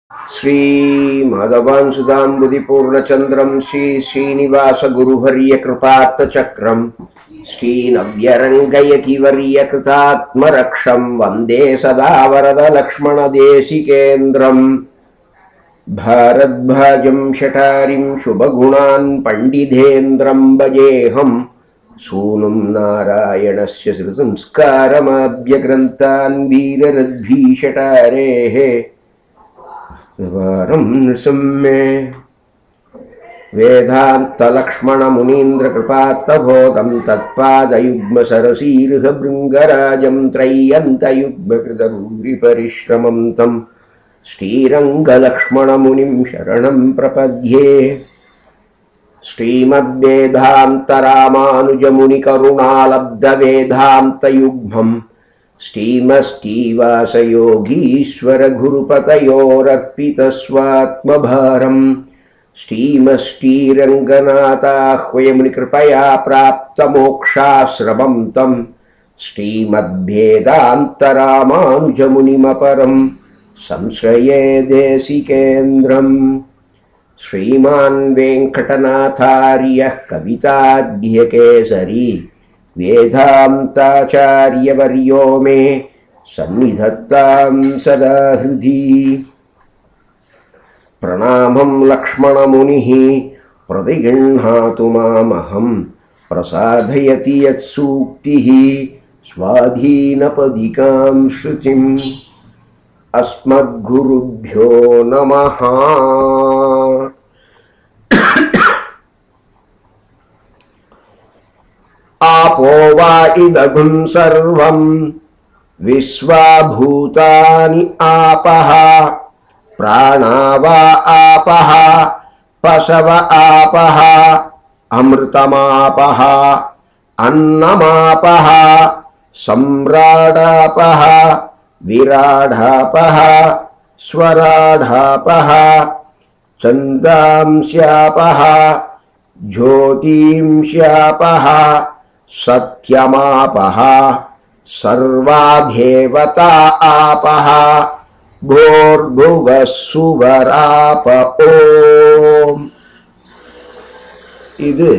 श्रीमाधवांसुधाम्बुधिपूर्णचन्द्रं श्रीश्रीनिवासगुरुवर्यकृपात्तचक्रं श्रीनव्यरङ्गयतिवर्यकृतात्मरक्षं वन्दे सदा वरदलक्ष्मणदेशिकेन्द्रम् भारद्भाजं शठारिं शुभगुणान् पण्डिधेन्द्रं भजेऽहं सूनुं नारायणस्य श्रुसंस्कारमाभ्यग्रन्थान् वीररद्भीषटारेः वारं नृसम्मे वेदान्तलक्ष्मणमुनीन्द्रकृपात्तबोधं तत्पादयुग्मसरसीर्हभृङ्गराजं त्रय्यन्तयुग्मकृतभूरिपरिश्रमं तं श्रीरङ्गलक्ष्मणमुनिं शरणं प्रपद्ये श्रीमद्वेदान्तरामानुजमुनिकरुणालब्धवेदान्तयुग्मम् श्रीमस्तीवासयोगीश्वरगुरुपतयोरर्पितस्वात्मभारम् श्रीमश्रीरङ्गनाथाह्वयमुनिकृपया प्राप्तमोक्षाश्रमं तं श्रीमद्भेदान्तरामानुजमुनिमपरं संश्रये देशिकेन्द्रम् श्रीमान् वेङ्कटनाथार्यः कविताढ्यकेसरी वेदान्ताचार्यवर्यो मे सन्निधत्तां सदा हृदि प्रणामं लक्ष्मणमुनिः प्रतिगृह्णातु मामहं प्रसादयति यत्सूक्तिः स्वाधीनपदिकां श्रुतिम् अस्मद्गुरुभ्यो नमः आपो वा इदगुं सर्वं विश्वाभूतानि आपः प्राणा वा आपः पशव आपः अमृतमापः अन्नमापः सम्राडापः विराढापः स्वराढापः चन्दांस्यापः ज्योतींस्यापः सत्यमापः सर्वाधेवता आपः भोर्भुवः सुवराप ஓம் இது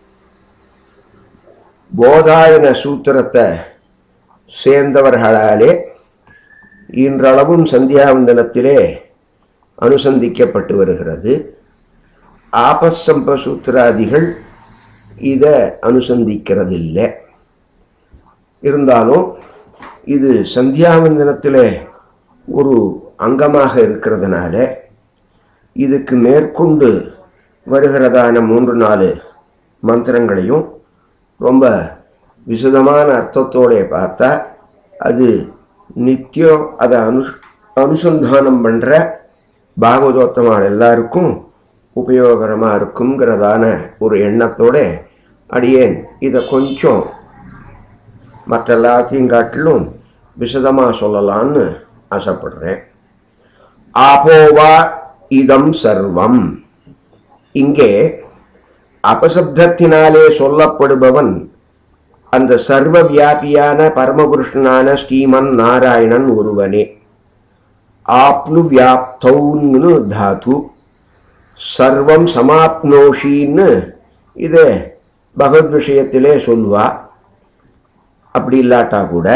போதாயன சூத்திரத்தை சேர்ந்தவர்களாலே இன்றளவும் சந்தியாவந்தனத்திலே அனுசந்திக்கப்பட்டு வருகிறது ஆபசம்ப சூத்திராதிகள் இதை அனுசந்திக்கிறதில்லை இருந்தாலும் இது சந்தியாவந்தனத்தில் ஒரு அங்கமாக இருக்கிறதுனால இதுக்கு மேற்கொண்டு வருகிறதான மூன்று நாலு மந்திரங்களையும் ரொம்ப விசதமான அர்த்தத்தோட பார்த்தா அது நித்தியம் அதை அனு அனுசந்தானம் பண்ணுற பாகவதோத்தமான எல்லாருக்கும் உபயோகரமாக இருக்குங்கிறதான ஒரு எண்ணத்தோட அடியேன் இதை கொஞ்சம் மற்ற எல்லாத்தையும் காட்டிலும் விசதமாக சொல்லலான்னு ஆசைப்படுறேன் ஆபோவா இதம் சர்வம் இங்கே அபசப்தத்தினாலே சொல்லப்படுபவன் அந்த சர்வ வியாபியான பரமபுருஷனான ஸ்ரீமன் நாராயணன் ஒருவனே ஆப்னு வியாப்தௌன்னு தாத்து சர்வம் சமாப்னோஷின்னு இதை பகவத் விஷயத்திலே சொல்லுவா அப்படி இல்லாட்டா கூட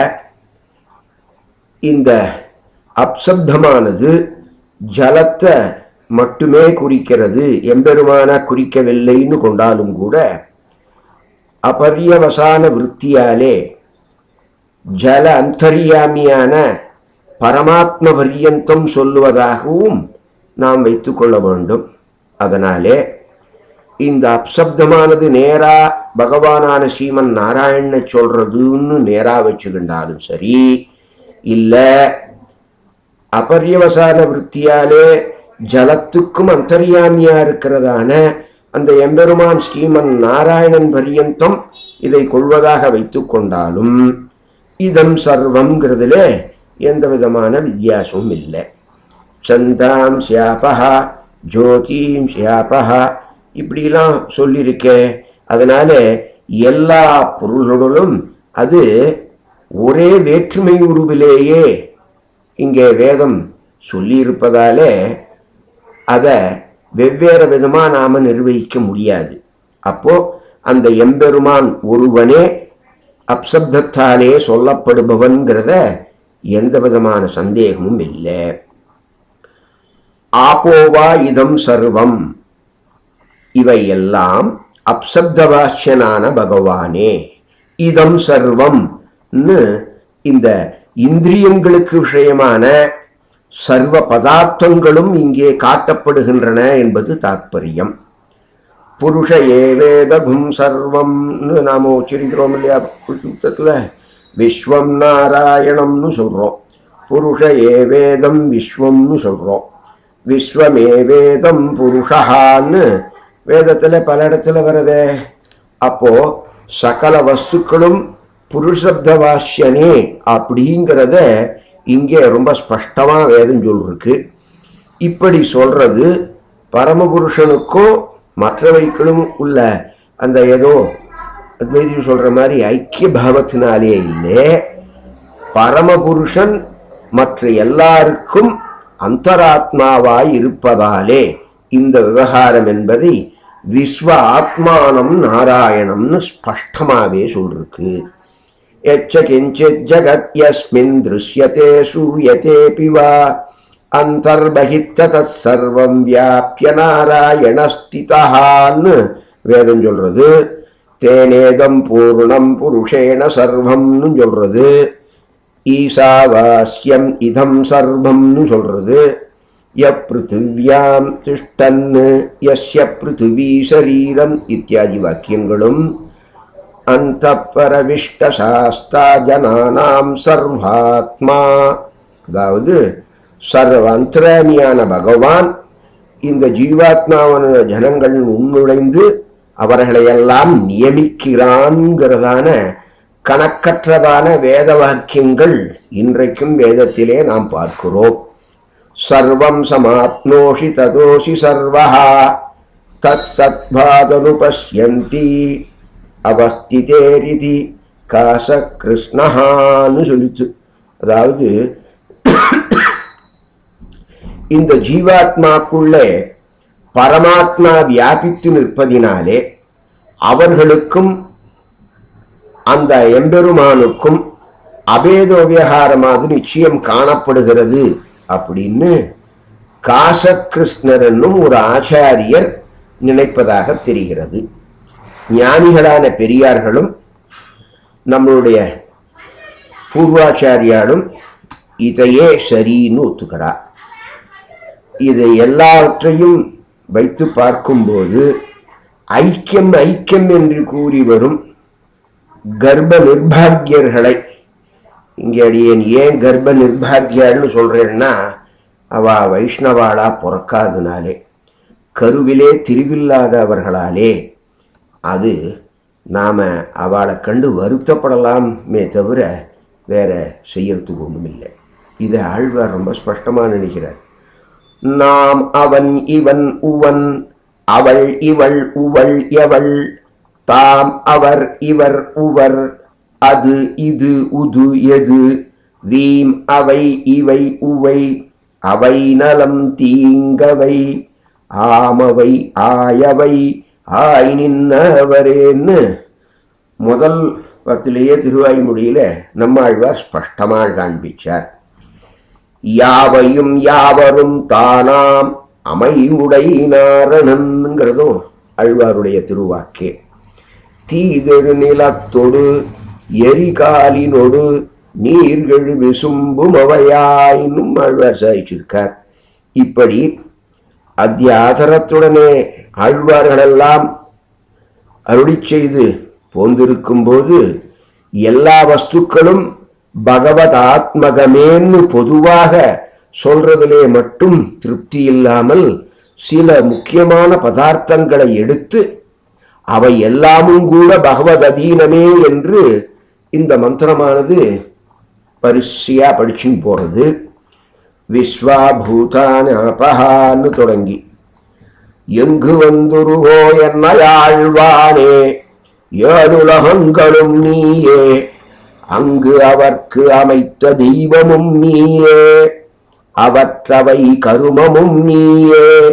இந்த அப்சப்தமானது ஜலத்தை மட்டுமே குறிக்கிறது எம்பெருமான குறிக்கவில்லைன்னு கொண்டாலும் கூட அபரியவசான விற்த்தியாலே ஜல அந்தரியாமியான பரமாத்ம பரியந்தம் சொல்லுவதாகவும் நாம் வைத்துக்கொள்ள வேண்டும் அதனாலே இந்த அப்சப்தமானது நேரா பகவானான ஸ்ரீமன் நாராயணனை சொல்றதுன்னு நேரா வச்சுக்கிண்டாலும் சரி இல்லை அபரியவசான விற்த்தியாலே ஜலத்துக்கும் அந்தரியாமியா இருக்கிறதான அந்த எம்பெருமான் ஸ்ரீமன் நாராயணன் பரியந்தம் இதை கொள்வதாக வைத்து கொண்டாலும் இதம் சர்வங்கிறதுல எந்த விதமான வித்தியாசமும் இல்லை சந்தாம் சியாபகா ஜோதிம் சியாபகா இப்படிலாம் சொல்லியிருக்கே அதனால எல்லா பொருள்களும் அது ஒரே வேற்றுமை உருவிலேயே இங்கே வேதம் சொல்லியிருப்பதாலே அதை வெவ்வேறு விதமா நாம நிர்வகிக்க முடியாது அப்போ அந்த எம்பெருமான் ஒருவனே அப்சப்தத்தாலே சொல்லப்படுபவன்கிறத எந்த விதமான சந்தேகமும் இல்லை ஆபோவா இதம் சர்வம் இவையெல்லாம் அப்சப்தவாச்சியனான பகவானே இதம் சர்வம் இந்த இந்திரியங்களுக்கு விஷயமான சர்வ பதார்த்தங்களும் இங்கே காட்டப்படுகின்றன என்பது தாத்பரியம் புருஷ ஏவேதகும் சர்வம்னு நாம உச்சரிக்கிறோம் இல்லையா சுத்தத்தில் விஸ்வம் நாராயணம்னு சொல்கிறோம் புருஷ ஏவேதம் விஸ்வம்னு சொல்கிறோம் விஸ்வமேவேதம் புருஷான்னு வேதத்தில் பல இடத்துல வருதே அப்போ சகல வஸ்துக்களும் புருஷப்த வாஷ்யனே அப்படிங்கிறத இங்கே ரொம்ப ஸ்பஷ்டமாக வேதம் சொல்லிருக்கு இப்படி சொல்றது பரமபுருஷனுக்கும் மற்றவைகளும் உள்ள அந்த ஏதோ அத்வைதி சொல்ற மாதிரி ஐக்கிய பாவத்தினாலே இல்லை பரமபுருஷன் மற்ற எல்லாருக்கும் அந்தராத்மாவாய் இருப்பதாலே இந்த விவகாரம் என்பதை விஸ்வ ஆத்மானம் நாராயணம்னு ஸ்பஷ்டமாவே சொல்லிருக்கு எச்ச கிஞ்சித் ஜகத் யஸ்மின் திருஷ்யதே சூயதேபி வா அந்தர்பகித்த சர்வம் வியாபிய நாராயணஸ்திதான்னு வேதம் சொல்றது தேனேதம் பூர்ணம் புருஷேன சர்வம்னு சொல்றது ஈசாவாஸ்யம் இதம் சர்வம்னு சொல்றது யப்ருத்திவியாம் திஷ்டன்னு யஸ்ய பிருத்திவி சரீரம் இத்தியாதி வாக்கியங்களும் அந்த பரவிஷ்டசாஸ்தா ஜனானாம் சர்வாத்மா அதாவது சர்வ அந்தராமியான பகவான் இந்த ஜீவாத்மாவன ஜனங்கள் உள்நுழைந்து அவர்களையெல்லாம் நியமிக்கிறான்கிறதான கணக்கற்றதான வேத வாக்கியங்கள் இன்றைக்கும் வேதத்திலே நாம் பார்க்கிறோம் சர்வம் சமாப்னோஷி ததோஷி சர்வஹா தத் சத்பாதனு பஷ்யந்தி அவஸ்திதேரிதி காச கிருஷ்ணஹான்னு சொல்லிச்சு அதாவது இந்த ஜீவாத்மாக்குள்ளே பரமாத்மா வியாபித்து நிற்பதினாலே அவர்களுக்கும் அந்த எம்பெருமானுக்கும் அபேதோவியகாரமாக நிச்சயம் காணப்படுகிறது அப்படின்னு காசகிருஷ்ணர் என்னும் ஒரு ஆச்சாரியர் நினைப்பதாக தெரிகிறது ஞானிகளான பெரியார்களும் நம்மளுடைய பூர்வாச்சாரியாலும் இதையே சரின்னு ஒத்துக்கிறார் இதை எல்லாவற்றையும் வைத்து பார்க்கும்போது ஐக்கியம் ஐக்கியம் என்று கூறி வரும் கர்ப்ப நிர்பாகியர்களை இங்கே அடியேன் ஏன் கர்ப்ப நிர்பாகியாள்னு சொல்றேன்னா அவ வைஷ்ணவாளா பிறக்காதனாலே கருவிலே திருவில்லாதவர்களாலே அது நாம் அவளை கண்டு வருத்தப்படலாமே தவிர வேற செய்யறதுக்கு ஒன்றும் இல்லை இதை ஆழ்வார் ரொம்ப ஸ்பஷ்டமாக நினைக்கிறார் நாம் அவன் இவன் உவன் அவள் இவள் உவள் எவள் தாம் அவர் இவர் உவர் அது இது உது எது வீம் அவை இவை உவை அவை நலம் தீங்கவை ஆமவை ஆயவை ஆய் நின்னவரேன்னு முதல் பத்திலேயே திருவாய்மொழியில நம்மாழ்வார் ஸ்பஷ்டமாக காண்பிச்சார் யாவையும் யாவரும் தானாம் அமைவுடை நாரணன்ங்கிறதும் அழ்வாருடைய திருவாக்கே தீதெழு நிலத்தொடு எரிகாலினொடு நீர்கழு விசும்பும் அவையாயினும் ஆழ்வார் சாதிச்சிருக்கார் இப்படி அத்தியாசரத்துடனே ஆழ்வார்களெல்லாம் அருளி செய்து போந்திருக்கும்போது எல்லா வஸ்துக்களும் பகவத் ஆத்மகமேன்னு பொதுவாக சொல்றதிலே மட்டும் திருப்தி இல்லாமல் சில முக்கியமான பதார்த்தங்களை எடுத்து அவை எல்லாமும் கூட பகவத் அதீனமே என்று இந்த மந்திரமானது பரிசையா படிச்சுன்னு போறது விஸ்வாபூதானபகான்னு தொடங்கி எங்கு வந்துருகோ என்ன யாழ்வானே ஏழுலகங்களும் நீயே அங்கு அவர்க்கு அமைத்த தெய்வமும் நீயே அவற்றவை கருமமும் நீயே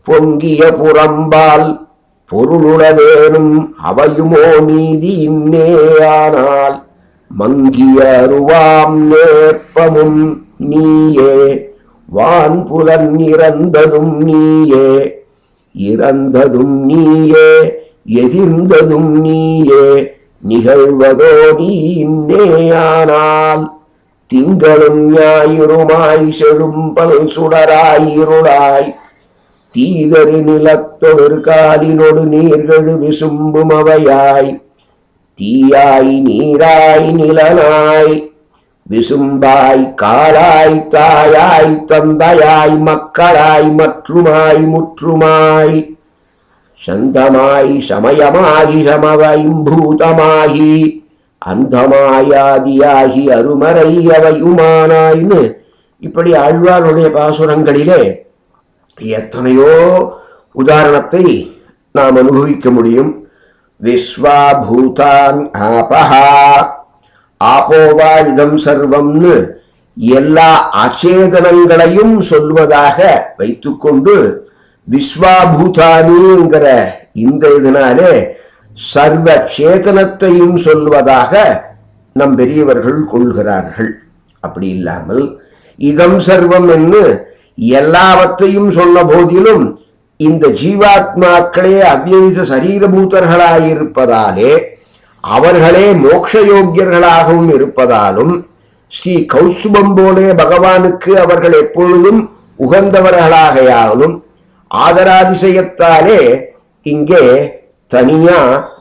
பொங்கிய புறம்பால் பொருளுளவேனும் அவையுமோ நீதி இன்னேயானால் மங்கிய அருவாம் நேர்ப்பமும் நீயே வான்புலன் இறந்ததும் நீயே இறந்ததும் நீயே எதிர்ந்ததும் நீயே நிகழ்வதோ நீ இன்னேயானால் திங்களும் ஞாயிறுமாய் செழும்பல் சுடராய் இருளாய் தீதரு நிலத்தொடர் காலினொடு நீர்கழு விசும்பும் அவையாய் தீயாய் நீராய் நிலனாய் விசும்பாய் காலாய் தாயாய் தந்தையாய் மக்களாய் மற்றுமாய் முற்றுமாய் சந்தமாய் சமயமாகி சமவைம்பூதமாகி அந்தமாயாதியாகி அருமறை அவையுமானாய்னு இப்படி ஆழ்வாருடைய பாசுரங்களிலே எத்தனையோ உதாரணத்தை நாம் அனுபவிக்க முடியும் விஸ்வாபூதான் ஆபஹா ஆபோவா இதம் சர்வம்னு எல்லா அச்சேதனங்களையும் சொல்வதாக வைத்துக்கொண்டு விஸ்வாபூதானிங்கிற இந்த இதனாலே சர்வ சேதனத்தையும் சொல்வதாக நம் பெரியவர்கள் கொள்கிறார்கள் அப்படி இல்லாமல் இதம் சர்வம் என்று எல்லாவற்றையும் சொன்ன போதிலும் இந்த ஜீவாத்மாக்களே அவ்யவித சரீரபூதர்களாயிருப்பதாலே அவர்களே மோக்ஷயோக்கியர்களாகவும் இருப்பதாலும் ஸ்ரீ கௌசுபம் போலே பகவானுக்கு அவர்கள் எப்பொழுதும் உகந்தவர்களாகையாலும் ஆதராதிசயத்தாலே இங்கே தனியா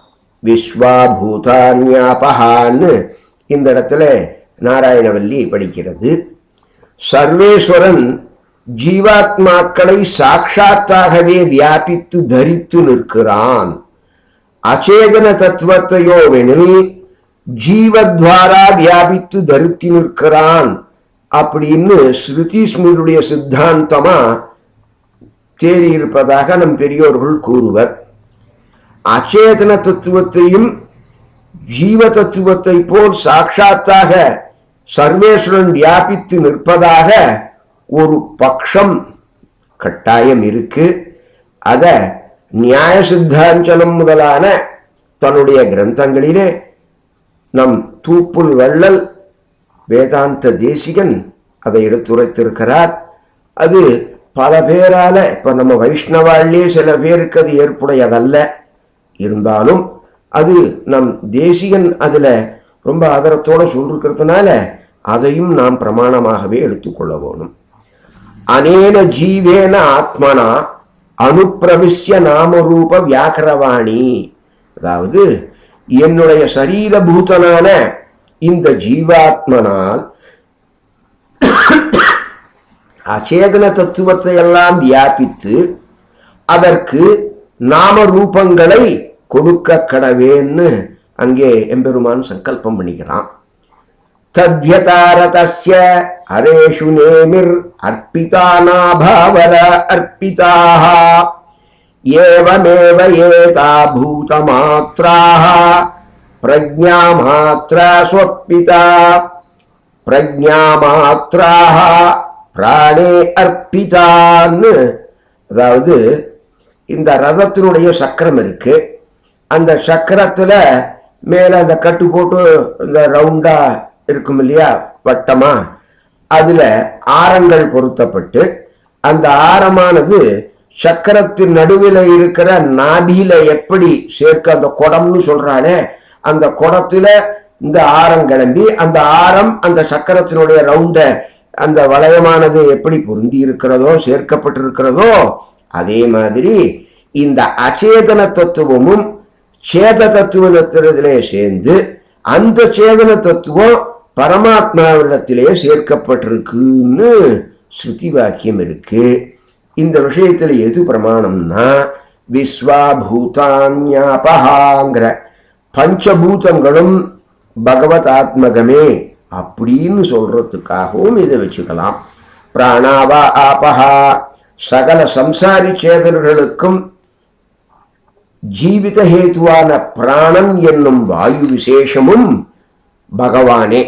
விஸ்வாபூதான்யாபகான்னு இந்த இடத்துல நாராயணவல்லி படிக்கிறது சர்வேஸ்வரன் ஜீவாத்மாக்களை சாட்சாத்தாகவே வியாபித்து தரித்து நிற்கிறான் அச்சேதன தத்துவத்தையோவெனில் ஜீவத்வாரா வியாபித்து தரித்து நிற்கிறான் அப்படின்னு ஸ்ருதி ஸ்மிருடைய சித்தாந்தமா தேறி இருப்பதாக நம் பெரியோர்கள் கூறுவர் அச்சேதன தத்துவத்தையும் ஜீவ தத்துவத்தை போல் சாட்சாத்தாக சர்வேஸ்வரன் வியாபித்து நிற்பதாக ஒரு பக்ஷம் கட்டாயம் இருக்கு அத நியாய சித்தாஞ்சலம் முதலான தன்னுடைய கிரந்தங்களிலே நம் தூப்புல் வள்ளல் வேதாந்த தேசிகன் அதை எடுத்துரைத்திருக்கிறார் அது பல பேரால இப்ப நம்ம வைஷ்ணவாள்லே சில பேருக்கு அது ஏற்புடையதல்ல இருந்தாலும் அது நம் தேசிகன் அதுல ரொம்ப ஆதரத்தோட சொல்லிருக்கிறதுனால அதையும் நாம் பிரமாணமாகவே எடுத்துக்கொள்ள வேணும் அனேன ஜீவேன ஆத்மனா அனுப்பிரவிஷ்ய நாமரூப வியாக்கரவாணி அதாவது என்னுடைய சரீரபூதனான இந்த ஜீவாத்மனால் அச்சேதன தத்துவத்தை எல்லாம் வியாபித்து அதற்கு நாம ரூபங்களை கொடுக்க கடவேன்னு அங்கே எம்பெருமான் சங்கல்பம் பண்ணிக்கிறான் தத்யதாரதஸ்ய அரேஷு நேமிர் அர்ப்பிதானாபாவர அர்ப்பிதாக ஏவமேவ ஏதா பூதமாத்ராः பிரஜாமாத்ரா ஸ்வப்பிதா பிரஜாமாத்ராக பிராணே அர்ப்பிதான்னு அதாவது இந்த ரதத்தினுடைய சக்கரம் இருக்கு அந்த சக்கரத்துல மேல அந்த கட்டு போட்டு இந்த ரவுண்டா இருக்கும் இல்லையா வட்டமா அதுல ஆரங்கள் பொருத்தப்பட்டு அந்த ஆரமானது சக்கரத்தின் நடுவில் இருக்கிற நாபியில எப்படி சேர்க்க அந்த குடம்னு சொல்றானே அந்த குடத்துல இந்த ஆரம் கிளம்பி அந்த ஆரம் அந்த சக்கரத்தினுடைய ரவுண்ட அந்த வளையமானது எப்படி பொருந்தி இருக்கிறதோ சேர்க்கப்பட்டிருக்கிறதோ அதே மாதிரி இந்த அச்சேதன தத்துவமும் சேத தத்துவத்திலே சேர்ந்து அந்த சேதன தத்துவம் பரமாத்மாவிடத்திலே சேர்க்கப்பட்டிருக்குன்னு ஸ்ருதி வாக்கியம் இருக்கு இந்த விஷயத்துல எது பிரமாணம்னா விஸ்வாபூதான்யாபகாங்கிற பஞ்சபூதங்களும் பகவத் ஆத்மகமே அப்படின்னு சொல்றதுக்காகவும் இதை வச்சுக்கலாம் பிராணாவா ஆபஹா சகல சம்சாரி சேதர்களுக்கும் ஜீவித ஹேத்துவான பிராணன் என்னும் வாயு விசேஷமும் பகவானே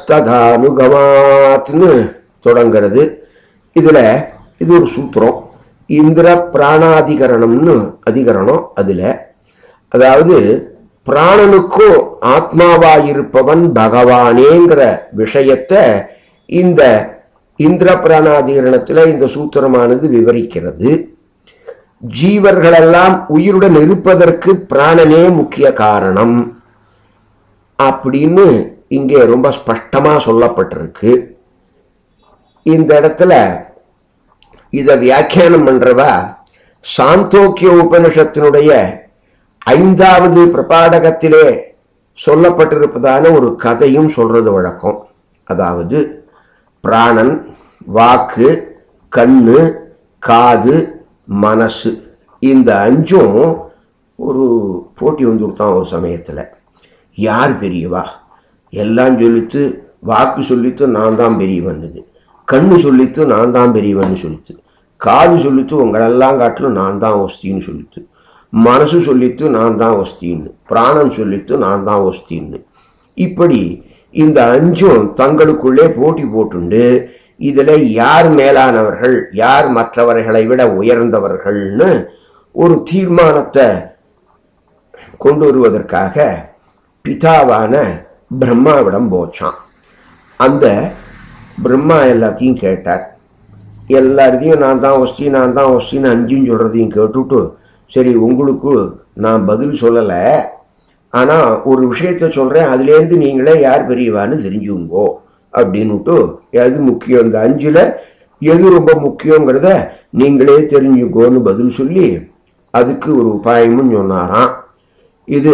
பிராணஸ்ததானுகமாத்னு தொடங்கிறது இதுல இது ஒரு சூத்திரம் இந்திர பிராணாதிகரணம்னு அதிகரணம் அதுல அதாவது பிராணனுக்கும் ஆத்மாவாயிருப்பவன் பகவானேங்கிற விஷயத்தை இந்த இந்திர பிராணாதிகரணத்துல இந்த சூத்திரமானது விவரிக்கிறது ஜீவர்களெல்லாம் உயிருடன் இருப்பதற்கு பிராணனே முக்கிய காரணம் அப்படின்னு இங்கே ரொம்ப ஸ்பஷ்டமா சொல்லப்பட்டிருக்கு இந்த இடத்துல இதை வியாக்கியானம் பண்றவா சாந்தோக்கிய உபனிஷத்தினுடைய ஐந்தாவது பிரபாடகத்திலே சொல்லப்பட்டிருப்பதான ஒரு கதையும் சொல்றது வழக்கம் அதாவது பிராணன் வாக்கு கண்ணு காது மனசு இந்த அஞ்சும் ஒரு போட்டி வந்துருத்தான் ஒரு சமயத்தில் யார் பெரியவா எல்லாம் சொல்லித்து வாக்கு சொல்லித்து நான் தான் பெரியவன்னுது கண்ணு சொல்லித்து நான் தான் பெரியவன்னு சொல்லித்து காது சொல்லித்து உங்களெல்லாம் காட்டிலும் நான் தான் ஒஸ்தின்னு சொல்லித்து மனசு சொல்லித்து நான் தான் ஒஸ்தின்னு பிராணம் சொல்லித்து நான் தான் ஒஸ்தின்னு இப்படி இந்த அஞ்சும் தங்களுக்குள்ளே போட்டி போட்டுண்டு இதில் யார் மேலானவர்கள் யார் மற்றவர்களை விட உயர்ந்தவர்கள்னு ஒரு தீர்மானத்தை கொண்டு வருவதற்காக பிதாவான பிரம்மாவிடம் போச்சான் அந்த பிரம்மா எல்லாத்தையும் கேட்டார் எல்லாத்தையும் நான் தான் ஒஸ்தி நான் தான் ஒஸ்தின்னு அஞ்சும் சொல்கிறதையும் கேட்டுட்டு சரி உங்களுக்கு நான் பதில் சொல்லலை ஆனால் ஒரு விஷயத்த சொல்கிறேன் அதுலேருந்து நீங்களே யார் பெரியவான்னு தெரிஞ்சுங்கோ அப்படின்னுட்டு எது முக்கியம் இந்த அஞ்சில் எது ரொம்ப முக்கியங்கிறத நீங்களே தெரிஞ்சுக்கோன்னு பதில் சொல்லி அதுக்கு ஒரு உபாயமும் சொன்னாராம் இது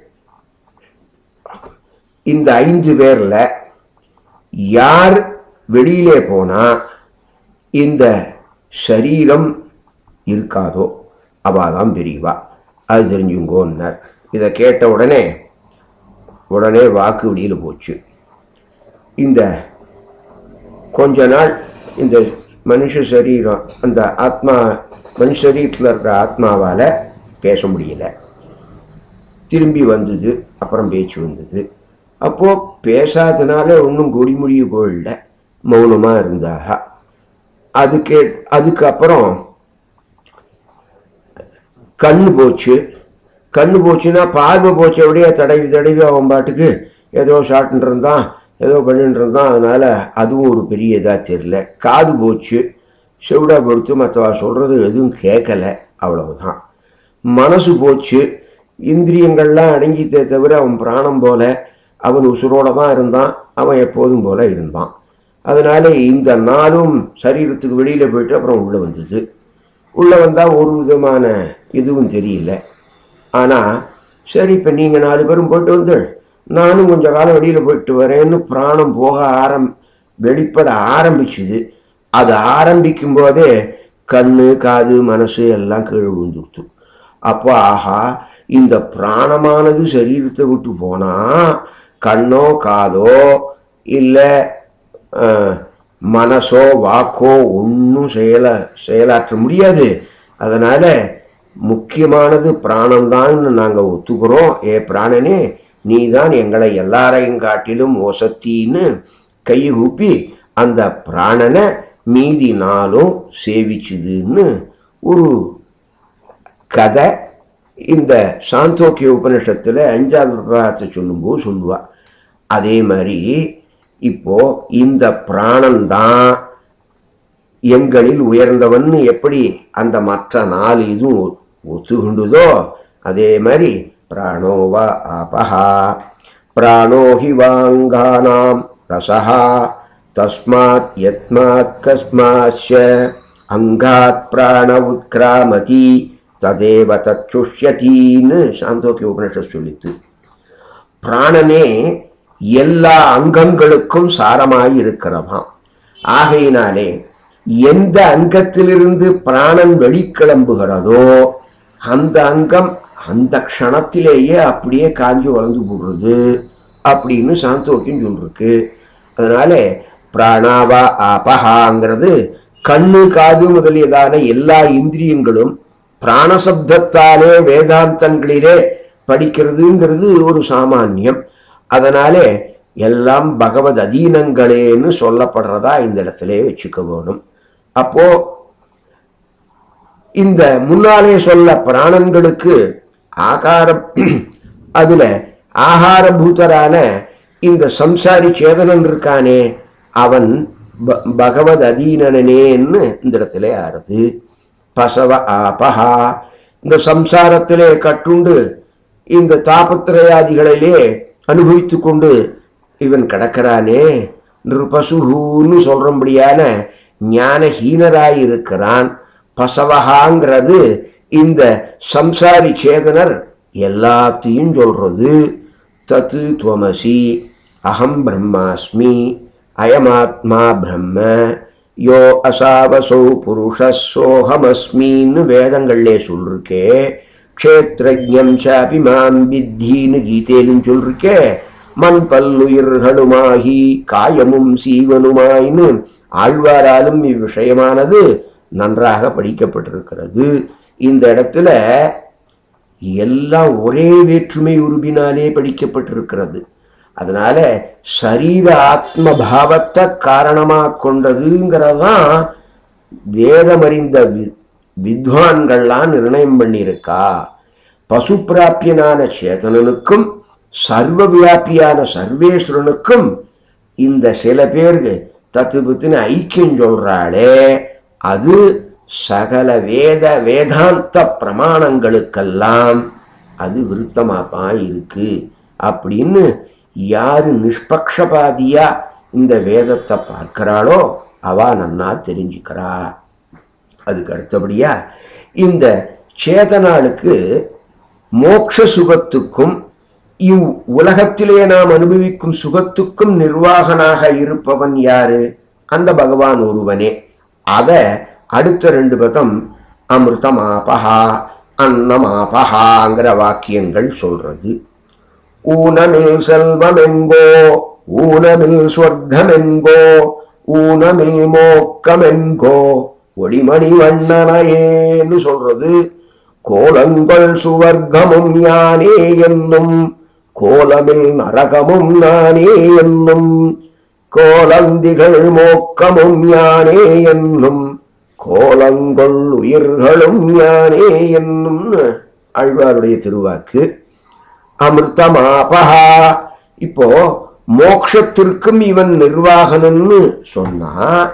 இந்த ஐந்து பேரில் யார் வெளியிலே போனால் இந்த சரீரம் இருக்காதோ அவள் தான் பெரியவா அது தெரிஞ்சுங்கோன்னார் இதை கேட்ட உடனே உடனே வாக்கு வெளியில் போச்சு இந்த கொஞ்ச நாள் இந்த மனுஷ சரீரம் அந்த ஆத்மா மனுஷ சரீரத்தில் இருக்கிற ஆத்மாவால் பேச முடியல திரும்பி வந்தது அப்புறம் பேச்சு வந்தது அப்போது பேசாதனால ஒன்றும் கொடி முடிய போயிடல மௌனமாக இருந்தாக அதுக்கு அதுக்கப்புறம் கண்ணு போச்சு கண்ணு போச்சுன்னா பார்வை போச்சு அப்படியே தடவி தடவி அவன் பாட்டுக்கு ஏதோ ஷாட்டுன்னு இருந்தான் ஏதோ பண்ணிட்டு இருந்தான் அதனால அதுவும் ஒரு பெரிய இதாக தெரியல காது போச்சு செவிடா படுத்து மற்றவா சொல்கிறது எதுவும் கேட்கல அவ்வளவுதான் மனசு போச்சு இந்திரியங்கள்லாம் அடங்கித்தே தவிர அவன் பிராணம் போல அவன் உசுரோட தான் இருந்தான் அவன் எப்போதும் போல இருந்தான் அதனால இந்த நாளும் சரீரத்துக்கு வெளியில் போயிட்டு அப்புறம் உள்ளே வந்தது உள்ளே வந்தால் ஒரு விதமான இதுவும் தெரியல ஆனால் சரி இப்போ நீங்கள் நாலு பேரும் போயிட்டு வந்து நானும் கொஞ்ச காலம் வெளியில் போயிட்டு வரேன்னு பிராணம் போக ஆரம் வெளிப்பட ஆரம்பிச்சுது அது ஆரம்பிக்கும் போதே கண்ணு காது மனசு எல்லாம் கீழே விழுந்துடுத்து அப்போ ஆஹா இந்த பிராணமானது சரீரத்தை விட்டு போனால் கண்ணோ காதோ இல்லை மனசோ வாக்கோ ஒன்றும் செயல செயலாற்ற முடியாது அதனால் முக்கியமானது பிராணம்தான்னு நாங்கள் ஒத்துக்கிறோம் ஏ பிராணனே நீ தான் எங்களை எல்லாரையும் காட்டிலும் ஒசத்தின்னு கை கூப்பி அந்த பிராணனை மீதி நாளும் சேவிச்சுதுன்னு ஒரு கதை இந்த சாந்தோக்கிய உபனிஷத்தில் அஞ்சாவது பிரபாகத்தை சொல்லும்போது சொல்லுவா அதே மாதிரி இப்போ இந்த பிராணன்தான் எங்களில் உயர்ந்தவன் எப்படி அந்த மற்ற நாலு இதுவும் ஒத்துகுண்டுதோ அதே மாதிரி பிராணோவா ஆபஹா பிராணோ ஹி வாங்கானாம் ரசஹா தஸ்மாத் யஸ்மாத் கஸ்மாச்ச அங்காத் பிராண உத்கிராமதி ததேவ தச்சுஷ்யத்தின்னு சாந்தோக்கிய உபனிஷத் சொல்லித்து பிராணனே எல்லா அங்கங்களுக்கும் சாரமாய் இருக்கிறதாம் ஆகையினாலே எந்த அங்கத்திலிருந்து பிராணன் வெளிக்கிளம்புகிறதோ அந்த அங்கம் அந்த க்ஷணத்திலேயே அப்படியே காஞ்சி வளர்ந்து போடுறது அப்படின்னு சாந்தோக்கியம் சொல்லிருக்கு அதனால பிராணாவா ஆபஹாங்கிறது கண்ணு காது முதலியதான எல்லா இந்திரியங்களும் பிராணசப்தத்தாலே வேதாந்தங்களிலே படிக்கிறதுங்கிறது ஒரு சாமானியம் அதனாலே எல்லாம் பகவத் அதீனங்களேன்னு சொல்லப்படுறதா இந்த இடத்துல வச்சுக்க வேணும் அப்போ இந்த முன்னாலே சொல்ல பிராணன்களுக்கு ஆகாரம் அதுல ஆகாரபூதரான இந்த சம்சாரி சேதனன் இருக்கானே அவன் ப- பகவத் அதீனனேன்னு இந்த இடத்துல ஆறுது பசவ ஆபஹா இந்த சம்சாரத்திலே கட்டுண்டு இந்த தாபத்திரயாதிகளிலே அனுபவித்து கொண்டு இவன் கிடக்கிறானே நிருபசுன்னு சொல்றபடியான ஞானஹீனராயிருக்கிறான் பசவகாங்கிறது இந்த சம்சாரி சேதனர் எல்லாத்தையும் சொல்றது தத்து துவமசி அகம் பிரம்மாஸ்மி அயமாத்மா பிரம்ம யோ அசாவசோ புருஷ சோகமஸ்மின்னு வேதங்கள்லே சொல்லிருக்கே க்ஷேத்ரஜம் சாபி மாம் வித்தின்னு கீதையிலும் சொல்லிருக்கே மண் பல்லுயிர்களுமாகி காயமும் சீவனுமாயின்னு ஆழ்வாராலும் இவ்விஷயமானது நன்றாக படிக்கப்பட்டிருக்கிறது இந்த இடத்துல எல்லாம் ஒரே வேற்றுமை உருவினாலே படிக்கப்பட்டிருக்கிறது அதனால சரீர ஆத்ம பாவத்தை காரணமாக கொண்டதுங்கிறதான் வேதமறிந்த வி வித்வான்கள்லாம் நிர்ணயம் பண்ணியிருக்கா பசு பிராப்பியனான சேதனனுக்கும் சர்வ வியாபியான சர்வேஸ்வரனுக்கும் இந்த சில பேருக்கு தத்துவத்தின் ஐக்கியம் சொல்றாளே அது சகல வேத வேதாந்த பிரமாணங்களுக்கெல்லாம் அது விருத்தமாக தான் இருக்கு அப்படின்னு யாரு நிஷ்பக்ஷபாதியா இந்த வேதத்தை பார்க்கிறாளோ அவ நன்னா தெரிஞ்சுக்கிறா அதுக்கு அடுத்தபடியா இந்த சேதனாளுக்கு மோட்ச சுகத்துக்கும் இவ் உலகத்திலே நாம் அனுபவிக்கும் சுகத்துக்கும் நிர்வாகனாக இருப்பவன் யாரு அந்த பகவான் ஒருவனே அத அடுத்த ரெண்டு பதம் அமிர்தமாபஹா அன்னமாபஹாங்கிற வாக்கியங்கள் சொல்றது ஊனமில் செல்வமெங்கோ ஊனமில் சொர்க்கமெங்கோ ஊனமில் மோக்கமெங்கோ ஒளிமணி வண்ணனையேன்னு சொல்றது கோலங்கள் சுவர்க்கமும் யானே என்னும் கோலமில் நரகமும் நானே என்னும் கோலந்திகள் மோக்கமும் யானே என்னும் கோலங்கொள் உயிர்களும் யானே என்னும் ஆழ்வாருடைய திருவாக்கு அமிர்தமாபஹா இப்போ மோக்ஷத்திற்கும் இவன் நிர்வாகனம்னு சொன்னா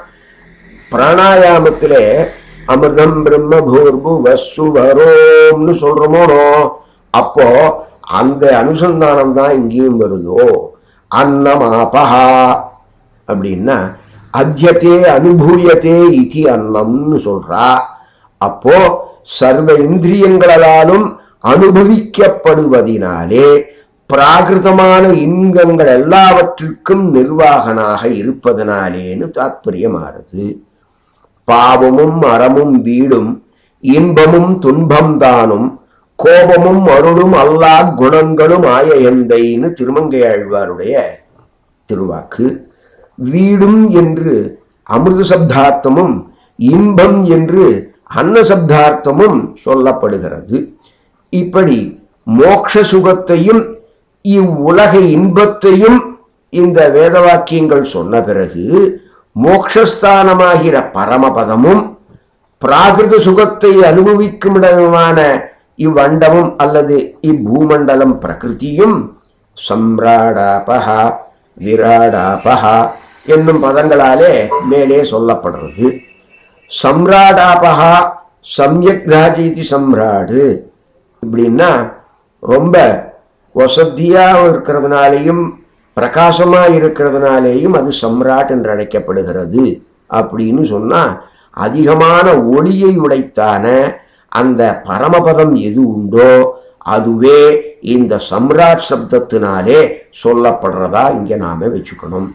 பிராணாயாமத்திலே அமிர்தம் பிரம்ம பூர்பு வசு வரோம்னு சொல்றோமோனோ அப்போ அந்த அனுசந்தானம் தான் இங்கேயும் வருதோ அன்னமாபஹா அப்படின்னா அத்தியத்தே அனுபூயத்தே இதி அன்னம்னு சொல்றா அப்போ சர்வ இந்திரியங்களாலும் அனுபவிக்கப்படுவதினாலே பிராகிருதமான இன்பங்கள் எல்லாவற்றிற்கும் நிர்வாகனாக இருப்பதனாலேன்னு தாத்பரியமாறுது பாவமும் அறமும் வீடும் இன்பமும் துன்பம் தானும் கோபமும் அருளும் அல்லா குணங்களும் ஆய எந்தைன்னு திருமங்கை ஆழ்வாருடைய திருவாக்கு வீடும் என்று அமிர்த சப்தார்த்தமும் இன்பம் என்று அன்ன சப்தார்த்தமும் சொல்லப்படுகிறது இப்படி மோக்ஷ சுகத்தையும் இவ்வுலக இன்பத்தையும் இந்த வேத வாக்கியங்கள் சொன்ன பிறகு மோக்ஷஸ்தானமாகிற பரமபதமும் பிராகிருத சுகத்தை அனுபவிக்கும் இடமான இவ்வண்டமும் அல்லது இப்பூமண்டலம் பிரகிருதியும் சம்ராடாபகா விராடாபகா என்னும் பதங்களாலே மேலே சொல்லப்படுறது சம்ராடாபகா சம்யக் ராஜீதி சம்ராடு இப்படின்னா ரொம்ப வசதியாக இருக்கிறதுனாலையும் பிரகாசமாக இருக்கிறதுனாலேயும் அது சம்ராட் என்று அழைக்கப்படுகிறது அப்படின்னு சொன்னால் அதிகமான ஒளியை உடைத்தான அந்த பரமபதம் எது உண்டோ அதுவே இந்த சம்ராட் சப்தத்தினாலே சொல்லப்படுறதா இங்கே நாம வச்சுக்கணும்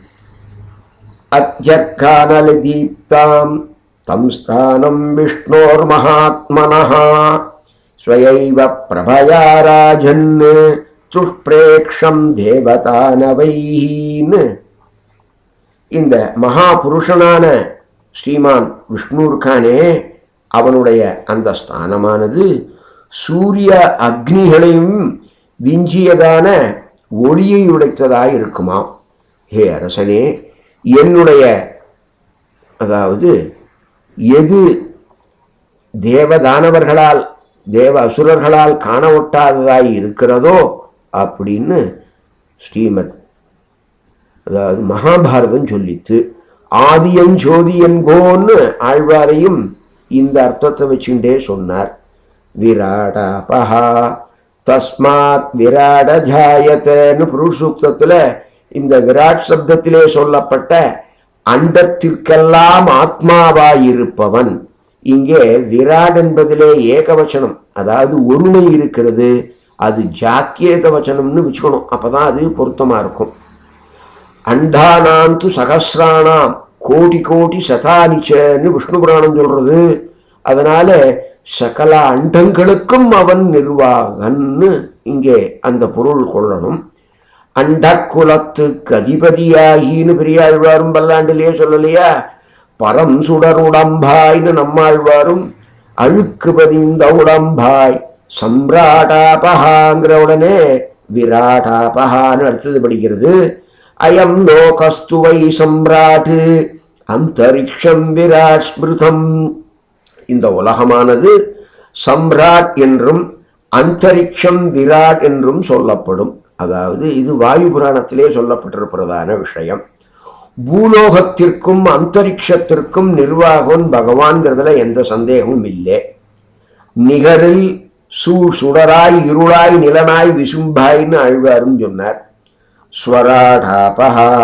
அத்தியர்கானலதீப்தாம் தம் ஸ்தானம் விஷ்ணோர் மகாத்மனः ஸ்வயைவ பிரபயா ராஜன் துஷ்பிரேக்ஷம் தேவதானவைன்னு இந்த மகாபுருஷனான ஸ்ரீமான் விஷ்ணு இருக்கானே அவனுடைய அந்த ஸ்தானமானது சூரிய அக்னிகளையும் விஞ்சியதான ஒளியை உடைத்ததாய் இருக்குமாம் ஹே அரசனே என்னுடைய அதாவது எது தேவதானவர்களால் தேவ அசுரர்களால் காண ஒட்டாததாய் இருக்கிறதோ அப்படின்னு ஸ்ரீமத் அதாவது மகாபாரதம் சொல்லித்து ஆதியன் ஜோதியன்கோன்னு ஆழ்வாரையும் இந்த அர்த்தத்தை வச்சுட்டே சொன்னார் விராடாபஹா தஸ்மாத் விராட ஜாயத்தன்னு புருஷூக்தத்தில் இந்த விராட் சப்தத்திலே சொல்லப்பட்ட அண்டத்திற்கெல்லாம் ஆத்மாவாயிருப்பவன் இங்கே விராட் என்பதிலே ஏகவச்சனம் அதாவது ஒருமை இருக்கிறது அது ஜாக்கியேத வச்சனம்னு வச்சுக்கணும் அப்பதான் அது பொருத்தமா இருக்கும் அண்டானாம் து சகசிராணாம் கோடி கோடி சதானிச்சன்னு விஷ்ணு புராணம் சொல்றது அதனால சகல அண்டங்களுக்கும் அவன் நிர்வாகன்னு இங்கே அந்த பொருள் கொள்ளணும் அண்டக்குலத்துக்கு அதிபதியாகின்னு பெரியாழ்வாரும் பல்லாண்டிலேயே சொல்லலையா பரம் சுடர் உடம்பாய்னு நம்மாழ்வாரும் அழுக்கு பதிந்த உடம்பாய் சம்ராடாபகாங்கிற உடனே விராடாபகான்னு அடுத்தது படிக்கிறது அயம் லோகஸ்துவை சம்ராட் அந்தரிக்ஷம் விராட் ஸ்மிருதம் இந்த உலகமானது சம்ராட் என்றும் அந்தரிக்ஷம் விராட் என்றும் சொல்லப்படும் அதாவது இது வாயு புராணத்திலே சொல்லப்பட்டிருக்கிறதான விஷயம் பூலோகத்திற்கும் அந்தரிக்ஷத்திற்கும் நிர்வாகம் பகவான்கிறதுல எந்த சந்தேகமும் இல்லை நிகரில் சூ சுடராய் இருளாய் நிலனாய் விசும்பாய்னு ஆழ்வாரும் சொன்னார் ஸ்வராடாபகா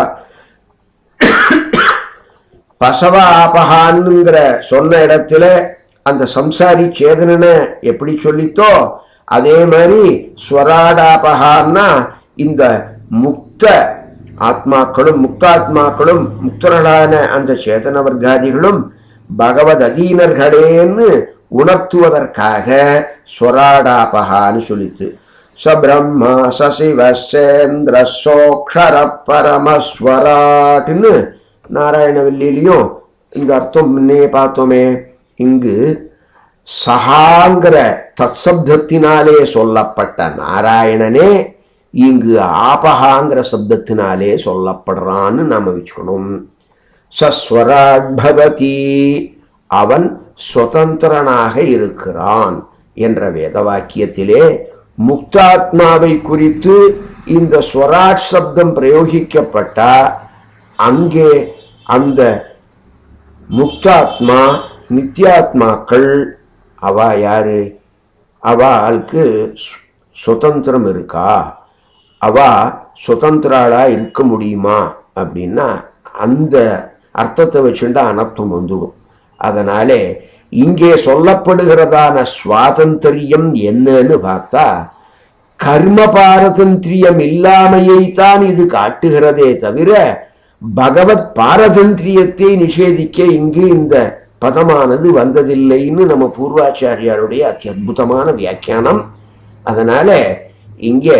பசவாபகான்னுங்கிற சொன்ன இடத்துல அந்த சம்சாரி சேதனனை எப்படி சொல்லித்தோ அதே மாதிரி ஸ்வராடாபகான்னா இந்த முக்த ஆத்மாக்களும் முக்தாத்மாக்களும் முக்தர்களான அந்த சேதன வர்க்காதிகளும் பகவத் அதீனர்களேன்னு உணர்த்துவதற்காக ஸ்வராடாபகான்னு சொல்லித்து சபிரம்ம சசிவசேந்திர சோக்ஷர பரமஸ்வராட்னு நாராயணவல்லியிலையும் இந்த அர்த்தம் முன்னே பார்த்தோமே இங்கு சகாங்கிற தற்சப்தத்தினாலே சொல்லப்பட்ட நாராயணனே இங்கு ஆபகாங்கிற சப்தத்தினாலே சொல்லப்படுறான்னு நாம வச்சுக்கணும் சஸ்வராட் பவதி அவன் சுதந்திரனாக இருக்கிறான் என்ற வேத வாக்கியத்திலே முக்தாத்மாவை குறித்து இந்த ஸ்வராட் சப்தம் பிரயோகிக்கப்பட்டா அங்கே அந்த முக்தாத்மா நித்யாத்மாக்கள் அவ யாரு அவளுக்கு சு- சுதந்திரம் இருக்கா அவ சுதந்திராளா இருக்க முடியுமா அப்படின்னா அந்த அர்த்தத்தை வச்சுட்டு அனர்த்தம் வந்துடும் அதனாலே இங்கே சொல்லப்படுகிறதான சுவாதந்திரியம் என்னன்னு பார்த்தா கர்ம பாரதந்திரியம் இல்லாமையைத்தான் இது காட்டுகிறதே தவிர பகவத் பாரதந்திரியத்தை நிஷேதிக்க இங்கு இந்த பதமானது வந்ததில்லைன்னு நம்ம பூர்வாச்சாரியாருடைய அதி அற்புதமான வியாக்கியானம் அதனால இங்கே